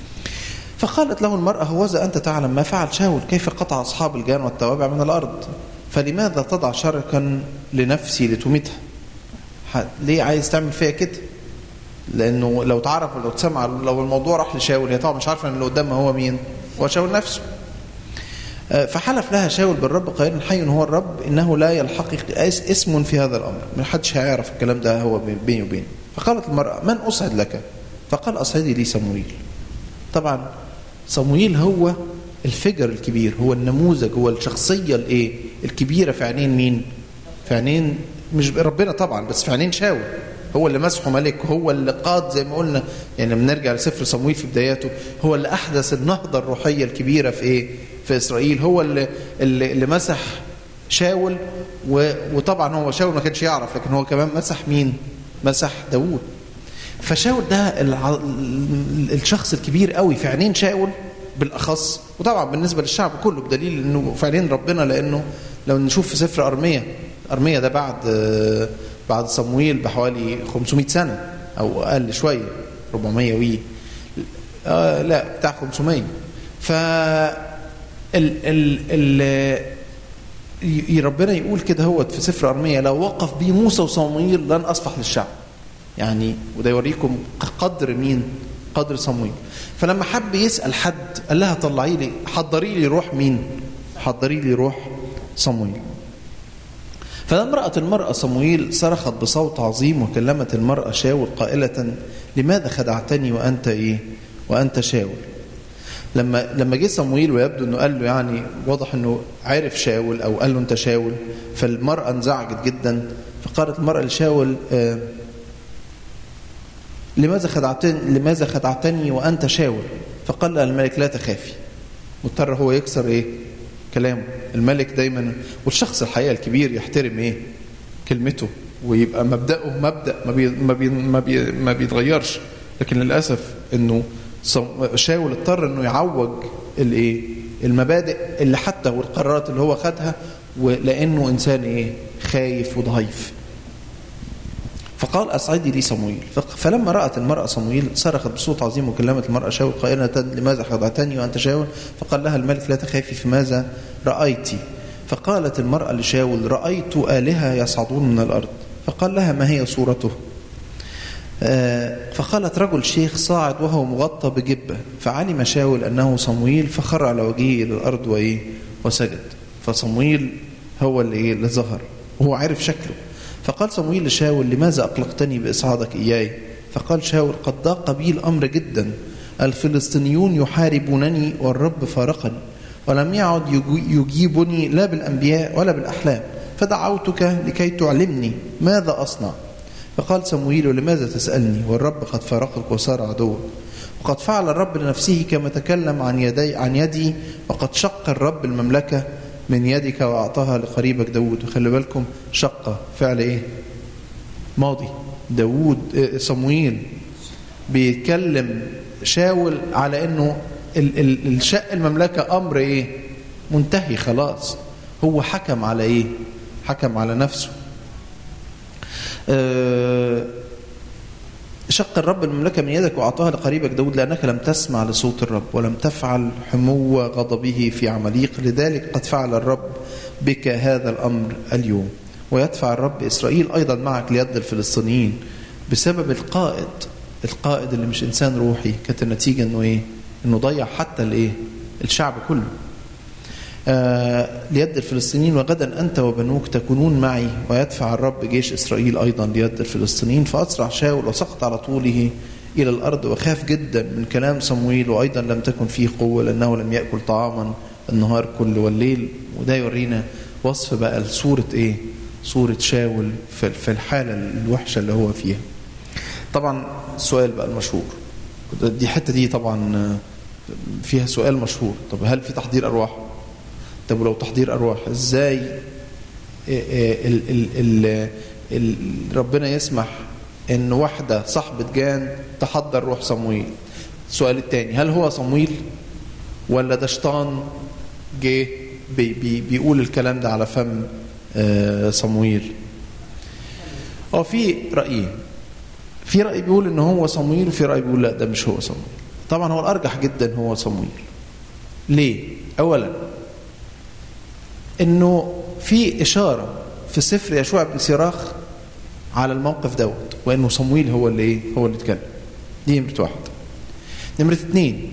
[SPEAKER 1] فقالت له المرأة هوذا أنت تعلم ما فعل شاول كيف قطع أصحاب الجان والتوابع من الأرض فلماذا تضع شركا لنفسي لتميتها ليه عايز تعمل فيها كده لانه لو تعرف لو تسمع لو الموضوع راح لشاول هي طبعا مش عارفه ان اللي قدامها هو مين هو شاول نفسه فحلف لها شاول بالرب قائلا حي هو الرب انه لا يلحقك اسم في هذا الامر ما حدش هيعرف الكلام ده هو بيني وبينه فقالت المراه من اصعد لك فقال اصعدي لي صمويل طبعا صمويل هو الفجر الكبير هو النموذج هو الشخصيه الايه الكبيره في عينين مين في عينين مش ربنا طبعا بس في عينين شاول هو اللي مسحه ملك هو اللي قاد زي ما قلنا يعني لما نرجع لسفر صمويل في بداياته هو اللي احدث النهضه الروحيه الكبيره في ايه في اسرائيل هو اللي اللي, اللي مسح شاول وطبعا هو شاول ما كانش يعرف لكن هو كمان مسح مين مسح داوود فشاول ده الشخص الكبير قوي في عينين شاول بالاخص وطبعا بالنسبه للشعب كله بدليل انه في عينين ربنا لانه لو نشوف في سفر ارميا ارميا ده بعد بعد صمويل بحوالي 500 سنه او اقل شويه 400 وي آه لا بتاع 500 ف ال ال ال ربنا يقول كده هو في سفر ارميا لو وقف بي موسى وصمويل لن اصفح للشعب يعني وده يوريكم قدر مين قدر صمويل فلما حب يسال حد قال لها طلعي لي حضري لي روح مين حضري لي روح صمويل فلما رأت المرأة صمويل صرخت بصوت عظيم وكلمت المرأة شاول قائلة لماذا خدعتني وأنت إيه وانت شاول لما لما جه صمويل ويبدو انه قال له يعني واضح انه عرف شاول او قال له انت شاول فالمراه انزعجت جدا فقالت المراه لشاول آه لماذا خدعتني لماذا خدعتني وانت شاول فقال لها الملك لا تخافي مضطر هو يكسر ايه كلامه الملك دايما والشخص الحقيقه الكبير يحترم ايه كلمته ويبقى مبدأه مبدأ ما, بي ما, بي ما, بي ما بيتغيرش لكن للأسف انه شاول اضطر انه يعوج الايه المبادئ اللي حتى والقرارات اللي هو خدها ولانه انسان ايه خايف وضعيف فقال أصعدي لي صمويل فلما رأت المرأة صمويل صرخت بصوت عظيم وكلمت المرأة شاول قائلة لماذا خدعتني وأنت شاول فقال لها الملك لا تخافي فماذا رأيت فقالت المرأة لشاول رأيت آلهة يصعدون من الأرض فقال لها ما هي صورته فقالت رجل شيخ صاعد وهو مغطى بجبة فعلم شاول أنه صمويل فخر على وجهه إلى الأرض وإيه وسجد فصمويل هو اللي, إيه اللي ظهر وهو عارف شكله فقال صمويل لشاول لماذا أقلقتني بإصعادك إياي فقال شاول قد ضاق بي الأمر جدا الفلسطينيون يحاربونني والرب فارقني ولم يعد يجيبني لا بالأنبياء ولا بالأحلام فدعوتك لكي تعلمني ماذا أصنع فقال صمويل لماذا تسألني والرب قد فارقك وصار عدوك وقد فعل الرب لنفسه كما تكلم عن يدي عن يدي وقد شق الرب المملكة من يدك وأعطاها لقريبك داود وخلي بالكم شقة فعل إيه ماضي داود صمويل بيتكلم شاول على انه الشق المملكة امر ايه منتهي خلاص هو حكم على ايه حكم على نفسه أه شق الرب المملكة من يدك وأعطاها لقريبك داود لأنك لم تسمع لصوت الرب ولم تفعل حمو غضبه في عمليق لذلك قد فعل الرب بك هذا الأمر اليوم ويدفع الرب إسرائيل أيضا معك ليد الفلسطينيين بسبب القائد القائد اللي مش إنسان روحي كانت النتيجة إنه إيه إنه ضيع حتى الإيه الشعب كله آه ليد الفلسطينيين وغدا أنت وبنوك تكونون معي ويدفع الرب جيش إسرائيل أيضا ليد الفلسطينيين فأسرع شاول وسقط على طوله إلى الأرض وخاف جدا من كلام صمويل وأيضا لم تكن فيه قوة لأنه لم يأكل طعاما النهار كله والليل وده يورينا وصف بقى لصورة إيه صورة شاول في الحالة الوحشة اللي هو فيها طبعا السؤال بقى المشهور دي حتة دي طبعا فيها سؤال مشهور طب هل في تحضير أرواح طب ولو تحضير أرواح إزاي ال ال ال ال ربنا يسمح ان واحدة صاحبة جان تحضر روح صمويل السؤال الثاني هل هو صمويل ولا ده شيطان جه بي بي بيقول الكلام ده على فم صمويل اه في رايين في راي بيقول ان هو صمويل وفي راي بيقول لا ده مش هو صمويل طبعا هو الارجح جدا هو صمويل ليه اولا انه في اشاره في سفر يشوع بن سيراخ على الموقف دوت وانه صمويل هو اللي ايه هو اللي اتكلم دي نمره واحد نمره اثنين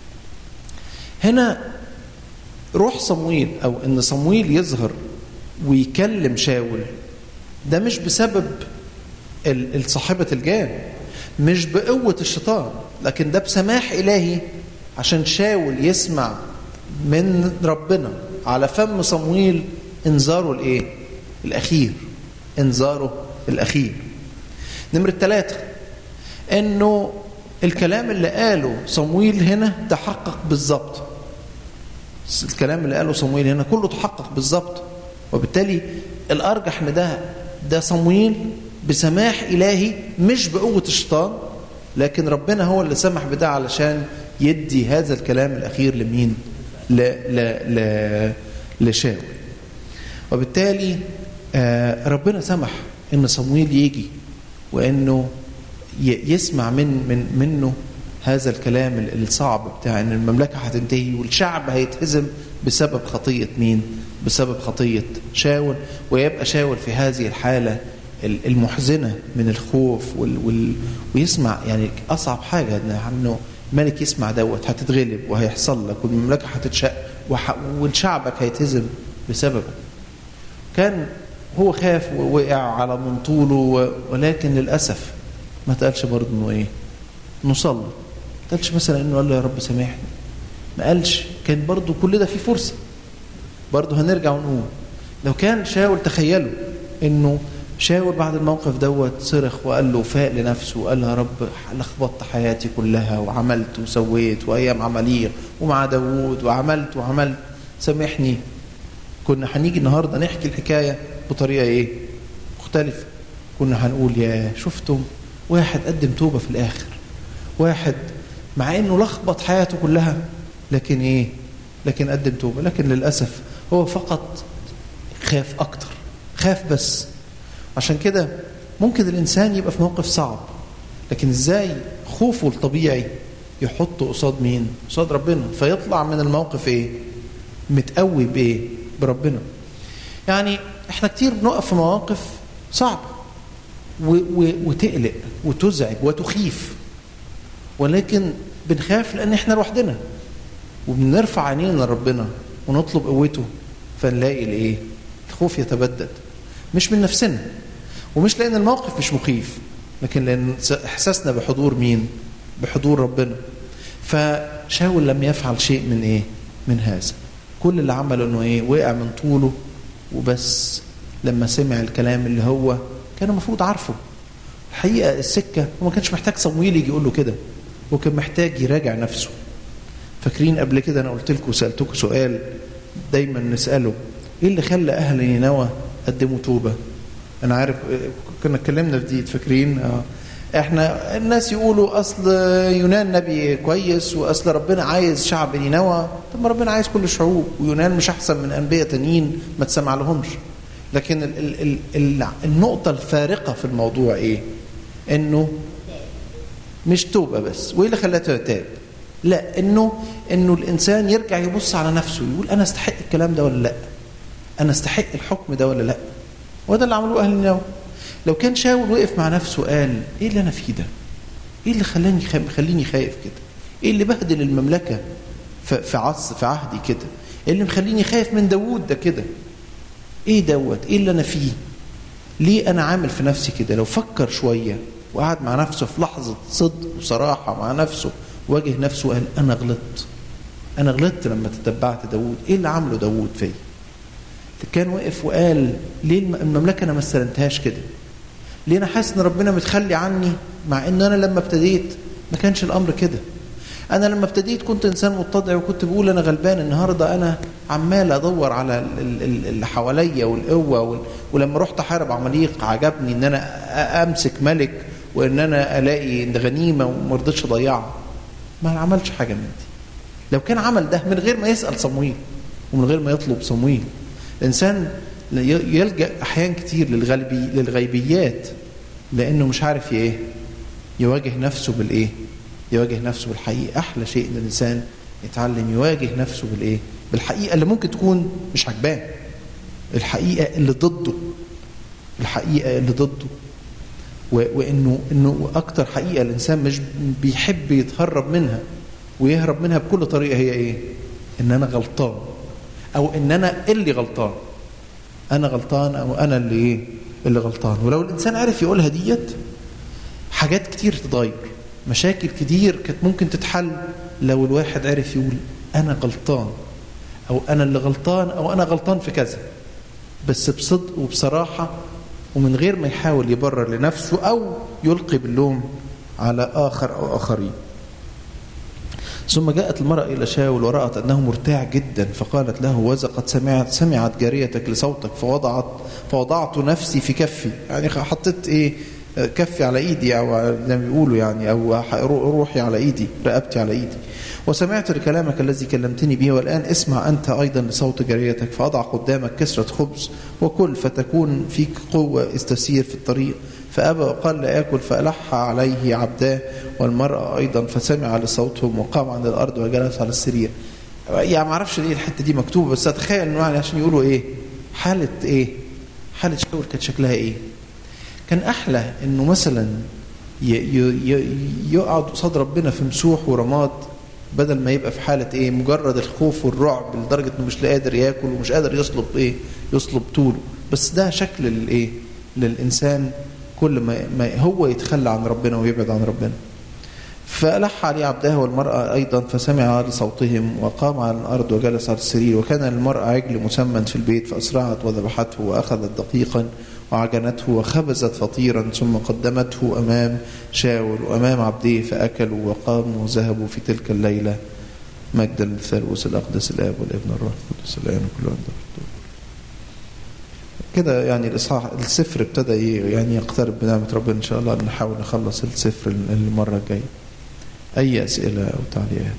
[SPEAKER 1] هنا روح صمويل او ان صمويل يظهر ويكلم شاول ده مش بسبب صاحبة الجان مش بقوة الشيطان لكن ده بسماح إلهي عشان شاول يسمع من ربنا على فم صمويل انذاره الايه الاخير انذاره الاخير نمرة ثلاثة انه الكلام اللي قاله صمويل هنا تحقق بالظبط الكلام اللي قاله صمويل هنا كله تحقق بالظبط وبالتالي الارجح ان ده ده صمويل بسماح الهي مش بقوه الشيطان لكن ربنا هو اللي سمح بده علشان يدي هذا الكلام الاخير لمين ل ل ل لشاول وبالتالي آه ربنا سمح ان صمويل يجي وانه يسمع من من منه هذا الكلام الصعب بتاع ان المملكه هتنتهي والشعب هيتهزم بسبب خطيه مين؟ بسبب خطيه شاول ويبقى شاول في هذه الحاله المحزنه من الخوف وال وال ويسمع يعني اصعب حاجه انه ملك يسمع دوت هتتغلب وهيحصل لك والمملكه هتتشق وشعبك هيتهزم بسببه. كان هو خاف ووقع على منطوله ولكن للاسف ما تقالش برضه انه ايه؟ انه صلى ما قالش مثلا انه قال له يا رب سامحني ما قالش كان برضو كل ده فيه فرصه برضو هنرجع ونقول لو كان شاول تخيلوا انه شاول بعد الموقف دوت صرخ وقال له فاق لنفسه وقال له يا رب لخبطت حياتي كلها وعملت وسويت وايام عمليق ومع داوود وعملت وعملت سامحني كنا هنيجي النهارده نحكي الحكايه بطريقه ايه؟ مختلفه كنا هنقول يا شفتم واحد قدم توبه في الاخر واحد مع انه لخبط حياته كلها لكن ايه؟ لكن قدم توبه لكن للاسف هو فقط خاف اكتر خاف بس عشان كده ممكن الانسان يبقى في موقف صعب لكن ازاي خوفه الطبيعي يحطه قصاد مين قصاد ربنا فيطلع من الموقف ايه متقوي بايه بربنا يعني احنا كتير بنقف في مواقف صعبه و و وتقلق وتزعج وتخيف ولكن بنخاف لان احنا لوحدنا وبنرفع عينينا لربنا ونطلب قوته فنلاقي الايه الخوف يتبدد مش من نفسنا ومش لان الموقف مش مخيف لكن لان احساسنا بحضور مين بحضور ربنا فشاول لم يفعل شيء من ايه من هذا كل اللي عمله انه ايه وقع من طوله وبس لما سمع الكلام اللي هو كان المفروض عارفه الحقيقه السكه هو ما كانش محتاج صمويل يجي يقول له كده هو كان محتاج يراجع نفسه فاكرين قبل كده انا قلت لكم سالتكم سؤال دايما نساله ايه اللي خلى اهل نينوى قدموا توبه انا عارف كنا اتكلمنا في دي فاكرين اه احنا الناس يقولوا اصل يونان نبي كويس واصل ربنا عايز شعب نينوى طب ما ربنا عايز كل الشعوب ويونان مش احسن من انبياء تانيين ما تسمع لهمش لكن ال ال ال ال النقطه الفارقه في الموضوع ايه انه مش توبه بس وايه اللي خلاته يتاب لا انه انه الانسان يرجع يبص على نفسه يقول انا استحق الكلام ده ولا لا انا استحق الحكم ده ولا لا وده اللي عملوه اهل نينوى لو كان شاول وقف مع نفسه قال ايه اللي انا فيه ده ايه اللي خلاني مخليني خايف كده ايه اللي بهدل المملكه في عصر في عهدي كده ايه اللي مخليني خايف من داوود ده كده ايه دوت ايه اللي انا فيه ليه انا عامل في نفسي كده لو فكر شويه وقعد مع نفسه في لحظه صدق وصراحه مع نفسه واجه نفسه وقال انا غلطت انا غلطت لما تتبعت داوود ايه اللي عمله داوود فيا كان وقف وقال ليه المملكه انا ما استلمتهاش كده ليه انا حاسس ان ربنا متخلي عني مع ان انا لما ابتديت ما كانش الامر كده انا لما ابتديت كنت انسان متضع وكنت بقول انا غلبان النهارده انا عمال ادور على اللي حواليا والقوه ولما رحت احارب عماليق عجبني ان انا امسك ملك وان انا الاقي غنيمه وما رضيتش اضيعها ما عملش حاجه من دي لو كان عمل ده من غير ما يسال صمويل ومن غير ما يطلب صمويل الانسان يلجا احيان كتير للغلبي للغيبيات لانه مش عارف ايه يواجه نفسه بالايه يواجه نفسه بالحقيقه احلى شيء ان الانسان يتعلم يواجه نفسه بالايه بالحقيقه اللي ممكن تكون مش عجباه الحقيقه اللي ضده الحقيقه اللي ضده وانه انه اكتر حقيقه الانسان مش بيحب يتهرب منها ويهرب منها بكل طريقه هي ايه ان انا غلطان او ان انا اللي غلطان انا غلطان او انا اللي ايه اللي غلطان ولو الانسان عرف يقولها ديت حاجات كتير تتغير مشاكل كتير كانت ممكن تتحل لو الواحد عرف يقول انا غلطان او انا اللي غلطان او انا غلطان في كذا بس بصدق وبصراحه ومن غير ما يحاول يبرر لنفسه او يلقي باللوم على اخر او اخرين ثم جاءت المرأة إلى شاول ورأت أنه مرتاع جدا فقالت له وإذا قد سمعت سمعت جاريتك لصوتك فوضعت فوضعت نفسي في كفي يعني حطيت إيه كفي على إيدي أو زي ما بيقولوا يعني أو روحي على إيدي رقبتي على إيدي وسمعت لكلامك الذي كلمتني به والآن اسمع أنت أيضا لصوت جاريتك فأضع قدامك كسرة خبز وكل فتكون فيك قوة استسير في الطريق فأبى وقال لا آكل فألح عليه عبداه والمرأة أيضا فسمع لصوتهم وقام عند الأرض وجلس على السرير يعني ما اعرفش ليه الحته دي مكتوبه بس اتخيل انه يعني عشان يقولوا ايه حاله ايه حاله شاول كانت شكلها ايه كان احلى انه مثلا يقعد قصاد ربنا في مسوح ورماد بدل ما يبقى في حاله ايه مجرد الخوف والرعب لدرجه انه مش قادر ياكل ومش قادر يصلب ايه يصلب طوله بس ده شكل للايه للانسان كل ما, ما هو يتخلى عن ربنا ويبعد عن ربنا فألح عليه عبدها والمرأة أيضا فسمع لصوتهم وقام على الأرض وجلس على السرير وكان للمرأة عجل مسمن في البيت فأسرعت وذبحته وأخذت دقيقا وعجنته وخبزت فطيرا ثم قدمته أمام شاول وأمام عبديه فأكلوا وقاموا وذهبوا في تلك الليلة مجدا للثالوث الأقدس الآب والابن الروح القدس الآن وكل عند كده يعني الإصحاح السفر ابتدى يعني يقترب بنعمة ربنا إن شاء الله نحاول نخلص السفر المرة الجاية أي أسئلة أو تعليقات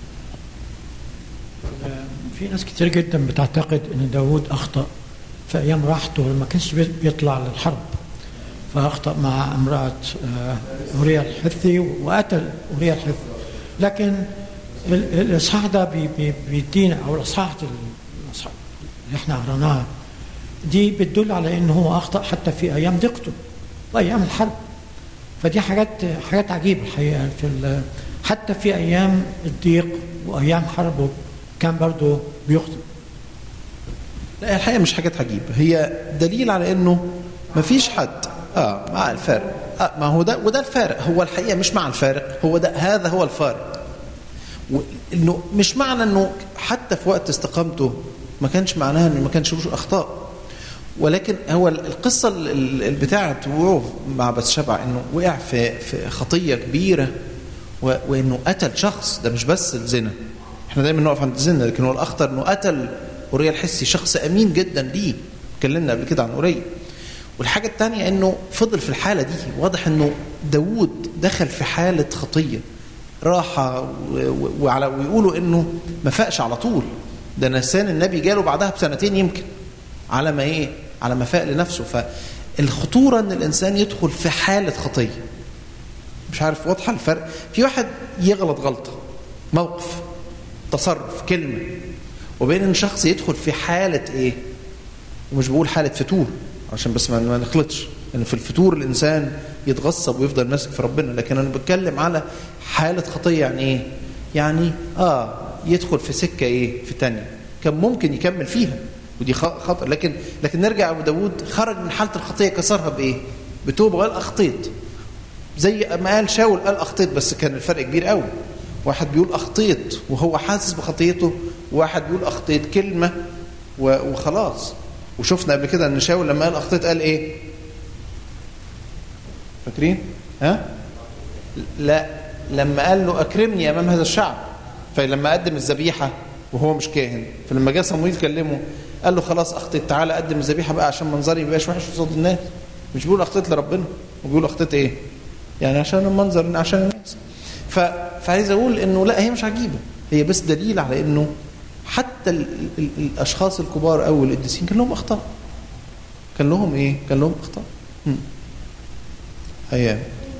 [SPEAKER 3] في ناس كتير جدا بتعتقد ان داود اخطا في ايام راحته ما كانش بيطلع للحرب فاخطا مع امراه اوريا الحثي وقتل اوريا الحثي لكن الاصحاح ده بيدينا او الاصحاح اللي احنا قريناها دي بتدل على ان هو اخطا حتى في ايام ضيقته وايام الحرب فدي حاجات حاجات عجيبه الحقيقه في حتى في ايام الضيق وايام حربه كان برضه بيخطئ
[SPEAKER 1] لا الحقيقه مش حاجات عجيبه هي دليل على انه ما فيش حد اه مع الفارق آه ما هو ده وده الفارق هو الحقيقه مش مع الفارق هو ده هذا هو الفارق انه مش معنى انه حتى في وقت استقامته ما كانش معناها انه ما كانش له اخطاء ولكن هو القصه بتاعه وقوعه مع بتشبع انه وقع في في خطيه كبيره وانه قتل شخص ده مش بس الزنا احنا دايما نقف عند الزنا لكن هو الاخطر انه قتل اوريا الحسي شخص امين جدا ليه اتكلمنا قبل كده عن اوريا والحاجه الثانيه انه فضل في الحاله دي واضح انه داوود دخل في حاله خطيه راحه وعلى ويقولوا انه ما فاقش على طول ده نسان النبي جاله بعدها بسنتين يمكن على ما ايه على ما فاق لنفسه فالخطوره ان الانسان يدخل في حاله خطيه مش عارف واضحه الفرق في واحد يغلط غلطه موقف تصرف كلمه وبين ان شخص يدخل في حاله ايه ومش بقول حاله فتور عشان بس ما نخلطش ان في الفتور الانسان يتغصب ويفضل ماسك في ربنا لكن انا بتكلم على حاله خطيه يعني ايه يعني اه يدخل في سكه ايه في تانية كان ممكن يكمل فيها ودي خطر لكن لكن نرجع ابو داود خرج من حاله الخطيه كسرها بايه بتوبه وقال اخطيت زي ما قال شاول قال اخطيت بس كان الفرق كبير قوي واحد بيقول اخطيت وهو حاسس بخطيته وواحد بيقول اخطيت كلمه وخلاص وشفنا قبل كده ان شاول لما قال اخطيت قال ايه فاكرين ها لا لما قال له اكرمني امام هذا الشعب فلما قدم الذبيحه وهو مش كاهن فلما جاء صمويل كلمه قال له خلاص اخطيت تعالى قدم الذبيحه بقى عشان منظري ما يبقاش وحش قصاد الناس مش بيقول اخطيت لربنا وبيقول اخطيت ايه يعني عشان المنظر عشان الناس ف... فعايز اقول انه لا هي مش عجيبه هي بس دليل على انه حتى ال... ال... الاشخاص الكبار او القديسين كان لهم اخطاء كان لهم ايه كان لهم اخطاء ايام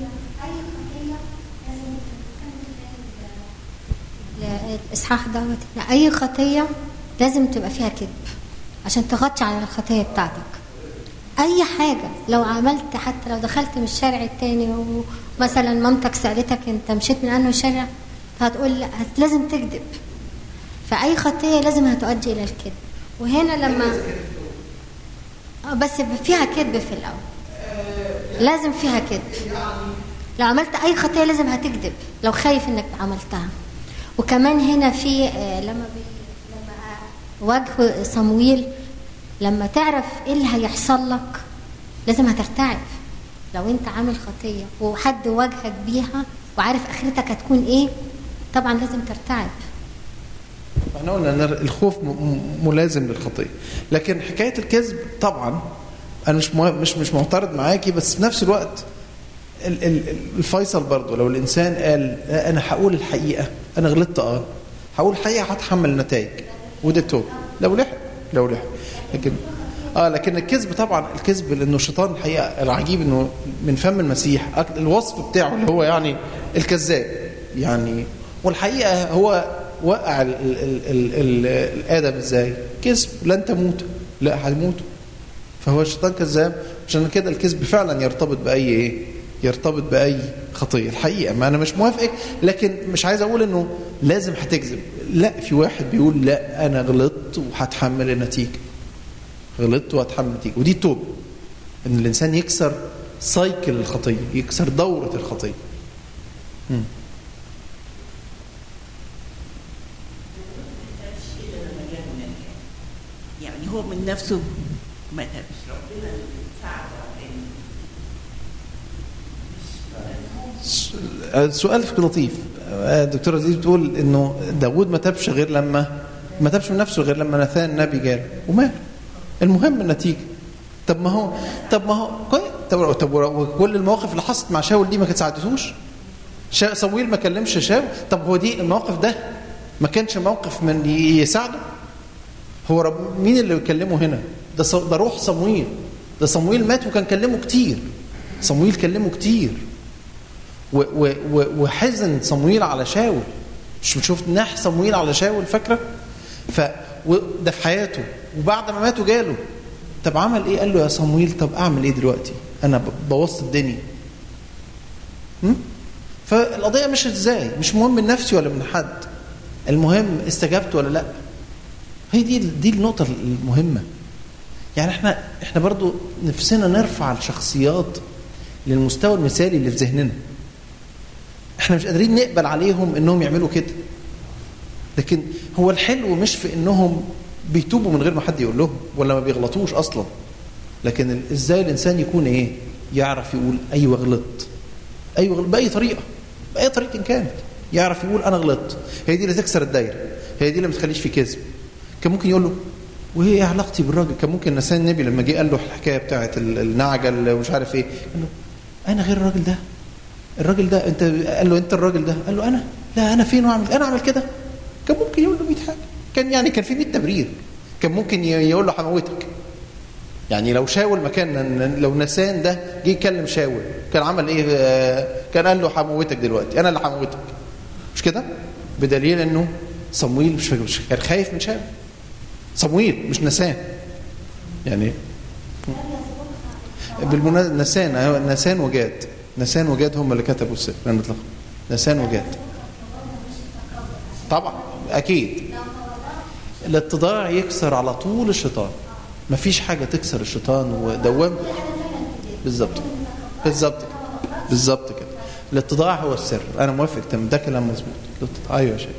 [SPEAKER 4] الاصحاح دوت اي خطيه لازم تبقى فيها كذب عشان تغطي على الخطيه بتاعتك اي حاجه لو عملت حتى لو دخلت من الشارع التاني ومثلا مامتك سالتك انت مشيت من انه شارع فهتقول لا هت لازم تكذب فاي خطيه لازم هتؤدي الى الكذب وهنا لما بس فيها كذب في الاول لازم فيها كذب لو عملت اي خطيه لازم هتكذب لو خايف انك عملتها وكمان هنا في لما بي لما وجه صمويل لما تعرف ايه اللي هيحصل لك لازم هترتعب لو انت عامل خطيه وحد واجهك بيها وعارف اخرتك هتكون ايه طبعا لازم ترتعب
[SPEAKER 1] احنا قلنا ان الخوف ملازم للخطيه لكن حكايه الكذب طبعا انا مش مش مش معترض معاكي بس في نفس الوقت الفيصل برضه لو الانسان قال انا هقول الحقيقه انا غلطت اه هقول الحقيقه هتحمل النتائج وده توب لو لحق لو لحق لكن اه لكن الكذب طبعا الكذب لانه الشيطان الحقيقه العجيب انه من فم المسيح الوصف بتاعه اللي هو يعني الكذاب يعني والحقيقه هو وقع ال ال ال ال الادم ازاي؟ كذب لن تموت لا هتموتوا فهو الشيطان كذاب عشان كده الكذب فعلا يرتبط باي ايه؟ يرتبط باي خطيه الحقيقه ما انا مش موافقك لكن مش عايز اقول انه لازم هتكذب لا في واحد بيقول لا انا غلطت وهتحمل النتيجه غلطت وهتحمل النتيجه ودي التوبه ان الانسان يكسر سايكل الخطيه يكسر دوره الخطيه
[SPEAKER 5] نفسه ما تابش ربنا اللي ساعده على إنه
[SPEAKER 1] السؤال لطيف الدكتوره دي بتقول انه داوود ما تابش غير لما ما تابش من نفسه غير لما نثان النبي جاله وماله المهم النتيجه طب ما هو طب ما هو كويس طب طب وكل المواقف اللي حصلت مع شاول دي ما كانت ساعدتوش شا- صمويل ما كلمش شاول طب هو دي الموقف ده ما كانش موقف من ي- يساعده هو رب مين اللي بيكلمه هنا ده ص- ده روح صمويل ده صمويل مات وكان كلمه كتير صمويل كلمه كتير و و و وحزن صمويل على شاول مش بتشوف ناح صمويل على شاول فاكره ف و- ده في حياته وبعد ما مات وجاله طب عمل ايه قال له يا صمويل طب اعمل ايه دلوقتي انا ب- بوظت الدنيا م? فالقضيه مش ازاي مش مهم من نفسي ولا من حد المهم استجبت ولا لا هي دي دي النقطه المهمه يعني احنا احنا برضو نفسنا نرفع الشخصيات للمستوى المثالي اللي في ذهننا احنا مش قادرين نقبل عليهم انهم يعملوا كده لكن هو الحلو مش في انهم بيتوبوا من غير ما حد يقول لهم ولا ما بيغلطوش اصلا لكن ال- ازاي الانسان يكون ايه يعرف يقول ايوه غلطت ايوه غلط باي طريقه باي طريقه إن كانت يعرف يقول انا غلطت هي دي اللي تكسر الدايره هي دي اللي ما تخليش في كذب كان ممكن يقول له وايه إيه علاقتي بالراجل كان ممكن نسان النبي لما جه قال له الحكايه بتاعت ال- النعجه اللي مش عارف ايه قال له انا غير الراجل ده الراجل ده انت قال له انت الراجل ده قال له انا لا انا فين واعمل انا اعمل كده كان ممكن يقول له 100 حاجه كان يعني كان في 100 تبرير كان ممكن ي- يقول له هموتك يعني لو شاول مكان لو نسان ده جه يكلم شاول كان عمل ايه آه، كان قال له هموتك دلوقتي انا اللي هموتك مش كده بدليل انه صمويل مش مش- كان خايف من شاول صمويل مش نسان يعني بالمناسبه نسان أيوة، نسان وجاد نسان وجاد هم اللي كتبوا السر لان نطلق نسان وجاد طبعا اكيد الاتضاع يكسر على طول الشيطان مفيش حاجه تكسر الشيطان ودوام بالظبط بالظبط كده. بالظبط كده الاتضاع هو السر انا موافق تمام ده كلام مظبوط الاتضاع. ايوه يا شيخ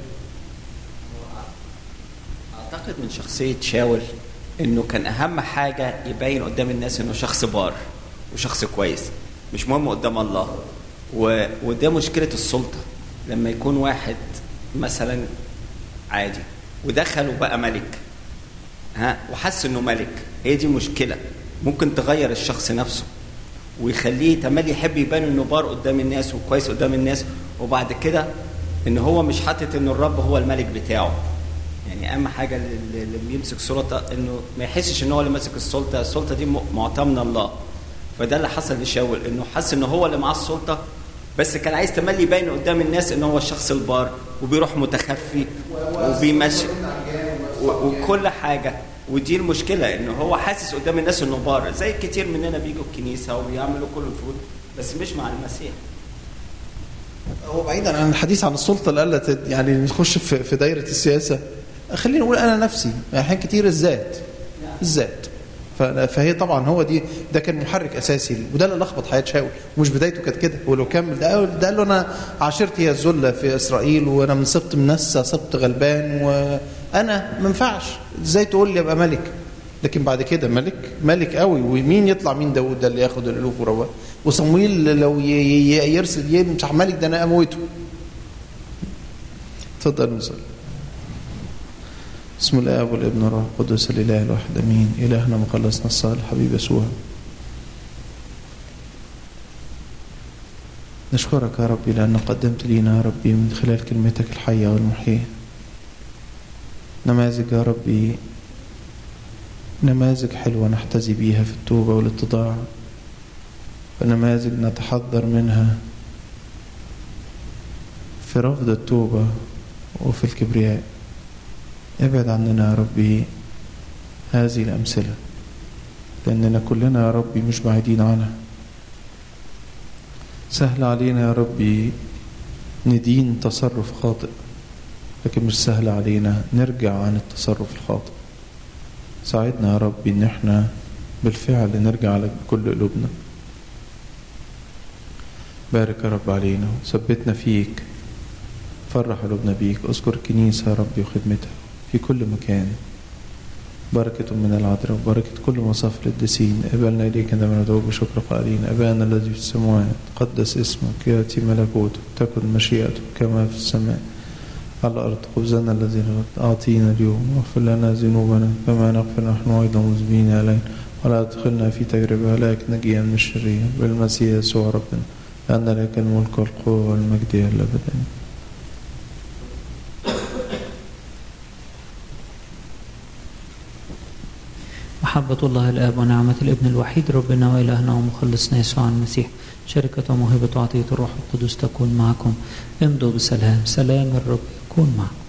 [SPEAKER 6] اعتقد من شخصيه شاول انه كان اهم حاجه يبين قدام الناس انه شخص بار وشخص كويس مش مهم قدام الله و... وده مشكله السلطه لما يكون واحد مثلا عادي ودخل وبقى ملك ها وحس انه ملك هي دي مشكله ممكن تغير الشخص نفسه ويخليه تملي يحب يبان انه بار قدام الناس وكويس قدام الناس وبعد كده ان هو مش حاطط ان الرب هو الملك بتاعه يعني اهم حاجه اللي اللي بيمسك سلطه انه ما يحسش ان هو اللي ماسك السلطه السلطه دي م- معطاه من الله فده اللي حصل لشاول انه حس ان هو اللي معاه السلطه بس كان عايز تملي يبين قدام الناس ان هو الشخص البار وبيروح متخفي وبيمشي و- وكل حاجه ودي المشكله ان هو حاسس قدام الناس انه بار زي كتير مننا بيجوا الكنيسه وبيعملوا كل الفروض بس مش مع المسيح
[SPEAKER 1] هو بعيدا عن الحديث عن السلطه اللي قالت يعني نخش في في دايره السياسه خلينا نقول انا نفسي احيان كتير الذات الذات ف- فهي طبعا هو دي ده كان محرك اساسي وده اللي لخبط حياه شاول ومش بدايته كانت كده هو لو كمل ده ده قال له انا عشيرتي هي الذله في اسرائيل وانا من سبط منسى سبط غلبان وانا ما ينفعش ازاي تقول لي ابقى ملك لكن بعد كده ملك ملك قوي ومين يطلع مين داود ده اللي ياخد الالوف ورواه وصمويل لو ي- ي- يرسل يمسح ملك ده انا اموته تفضل نصلي بسم الله والابن والروح القدس الاله الواحد امين الهنا مخلصنا الصالح حبيب يسوع نشكرك يا ربي لان قدمت لينا يا ربي من خلال كلمتك الحيه والمحييه نماذج يا ربي نماذج حلوه نحتذي بيها في التوبه والاتضاع ونماذج نتحذر منها في رفض التوبه وفي الكبرياء ابعد عننا يا ربي هذه الأمثلة لأننا كلنا يا ربي مش بعيدين عنها سهل علينا يا ربي ندين تصرف خاطئ لكن مش سهل علينا نرجع عن التصرف الخاطئ ساعدنا يا ربي ان احنا بالفعل نرجع لك بكل قلوبنا بارك يا رب علينا وثبتنا فيك فرح قلوبنا بيك اذكر الكنيسة يا ربي وخدمتها في كل مكان بركة من العذراء وبركة كل مصاف القديسين اقبلنا إليك عندما ندعو بشكر قائلين أبانا الذي في السماوات قدس اسمك يأتي ملكوتك تكن مشيئتك كما في السماء على الأرض خبزنا الذي لغد أعطينا اليوم واغفر لنا ذنوبنا كما نغفر نحن أيضا مذنبين علينا ولا تدخلنا في تجربة ولكن نجينا من الشرير بالمسيح يسوع ربنا لأن لك الملك والقوة والمجد إلى الأبد آمين.
[SPEAKER 7] محبة الله الآب ونعمة الابن الوحيد ربنا وإلهنا ومخلصنا يسوع المسيح شركة وموهبة وعطية الروح القدس تكون معكم امضوا بسلام سلام الرب يكون معكم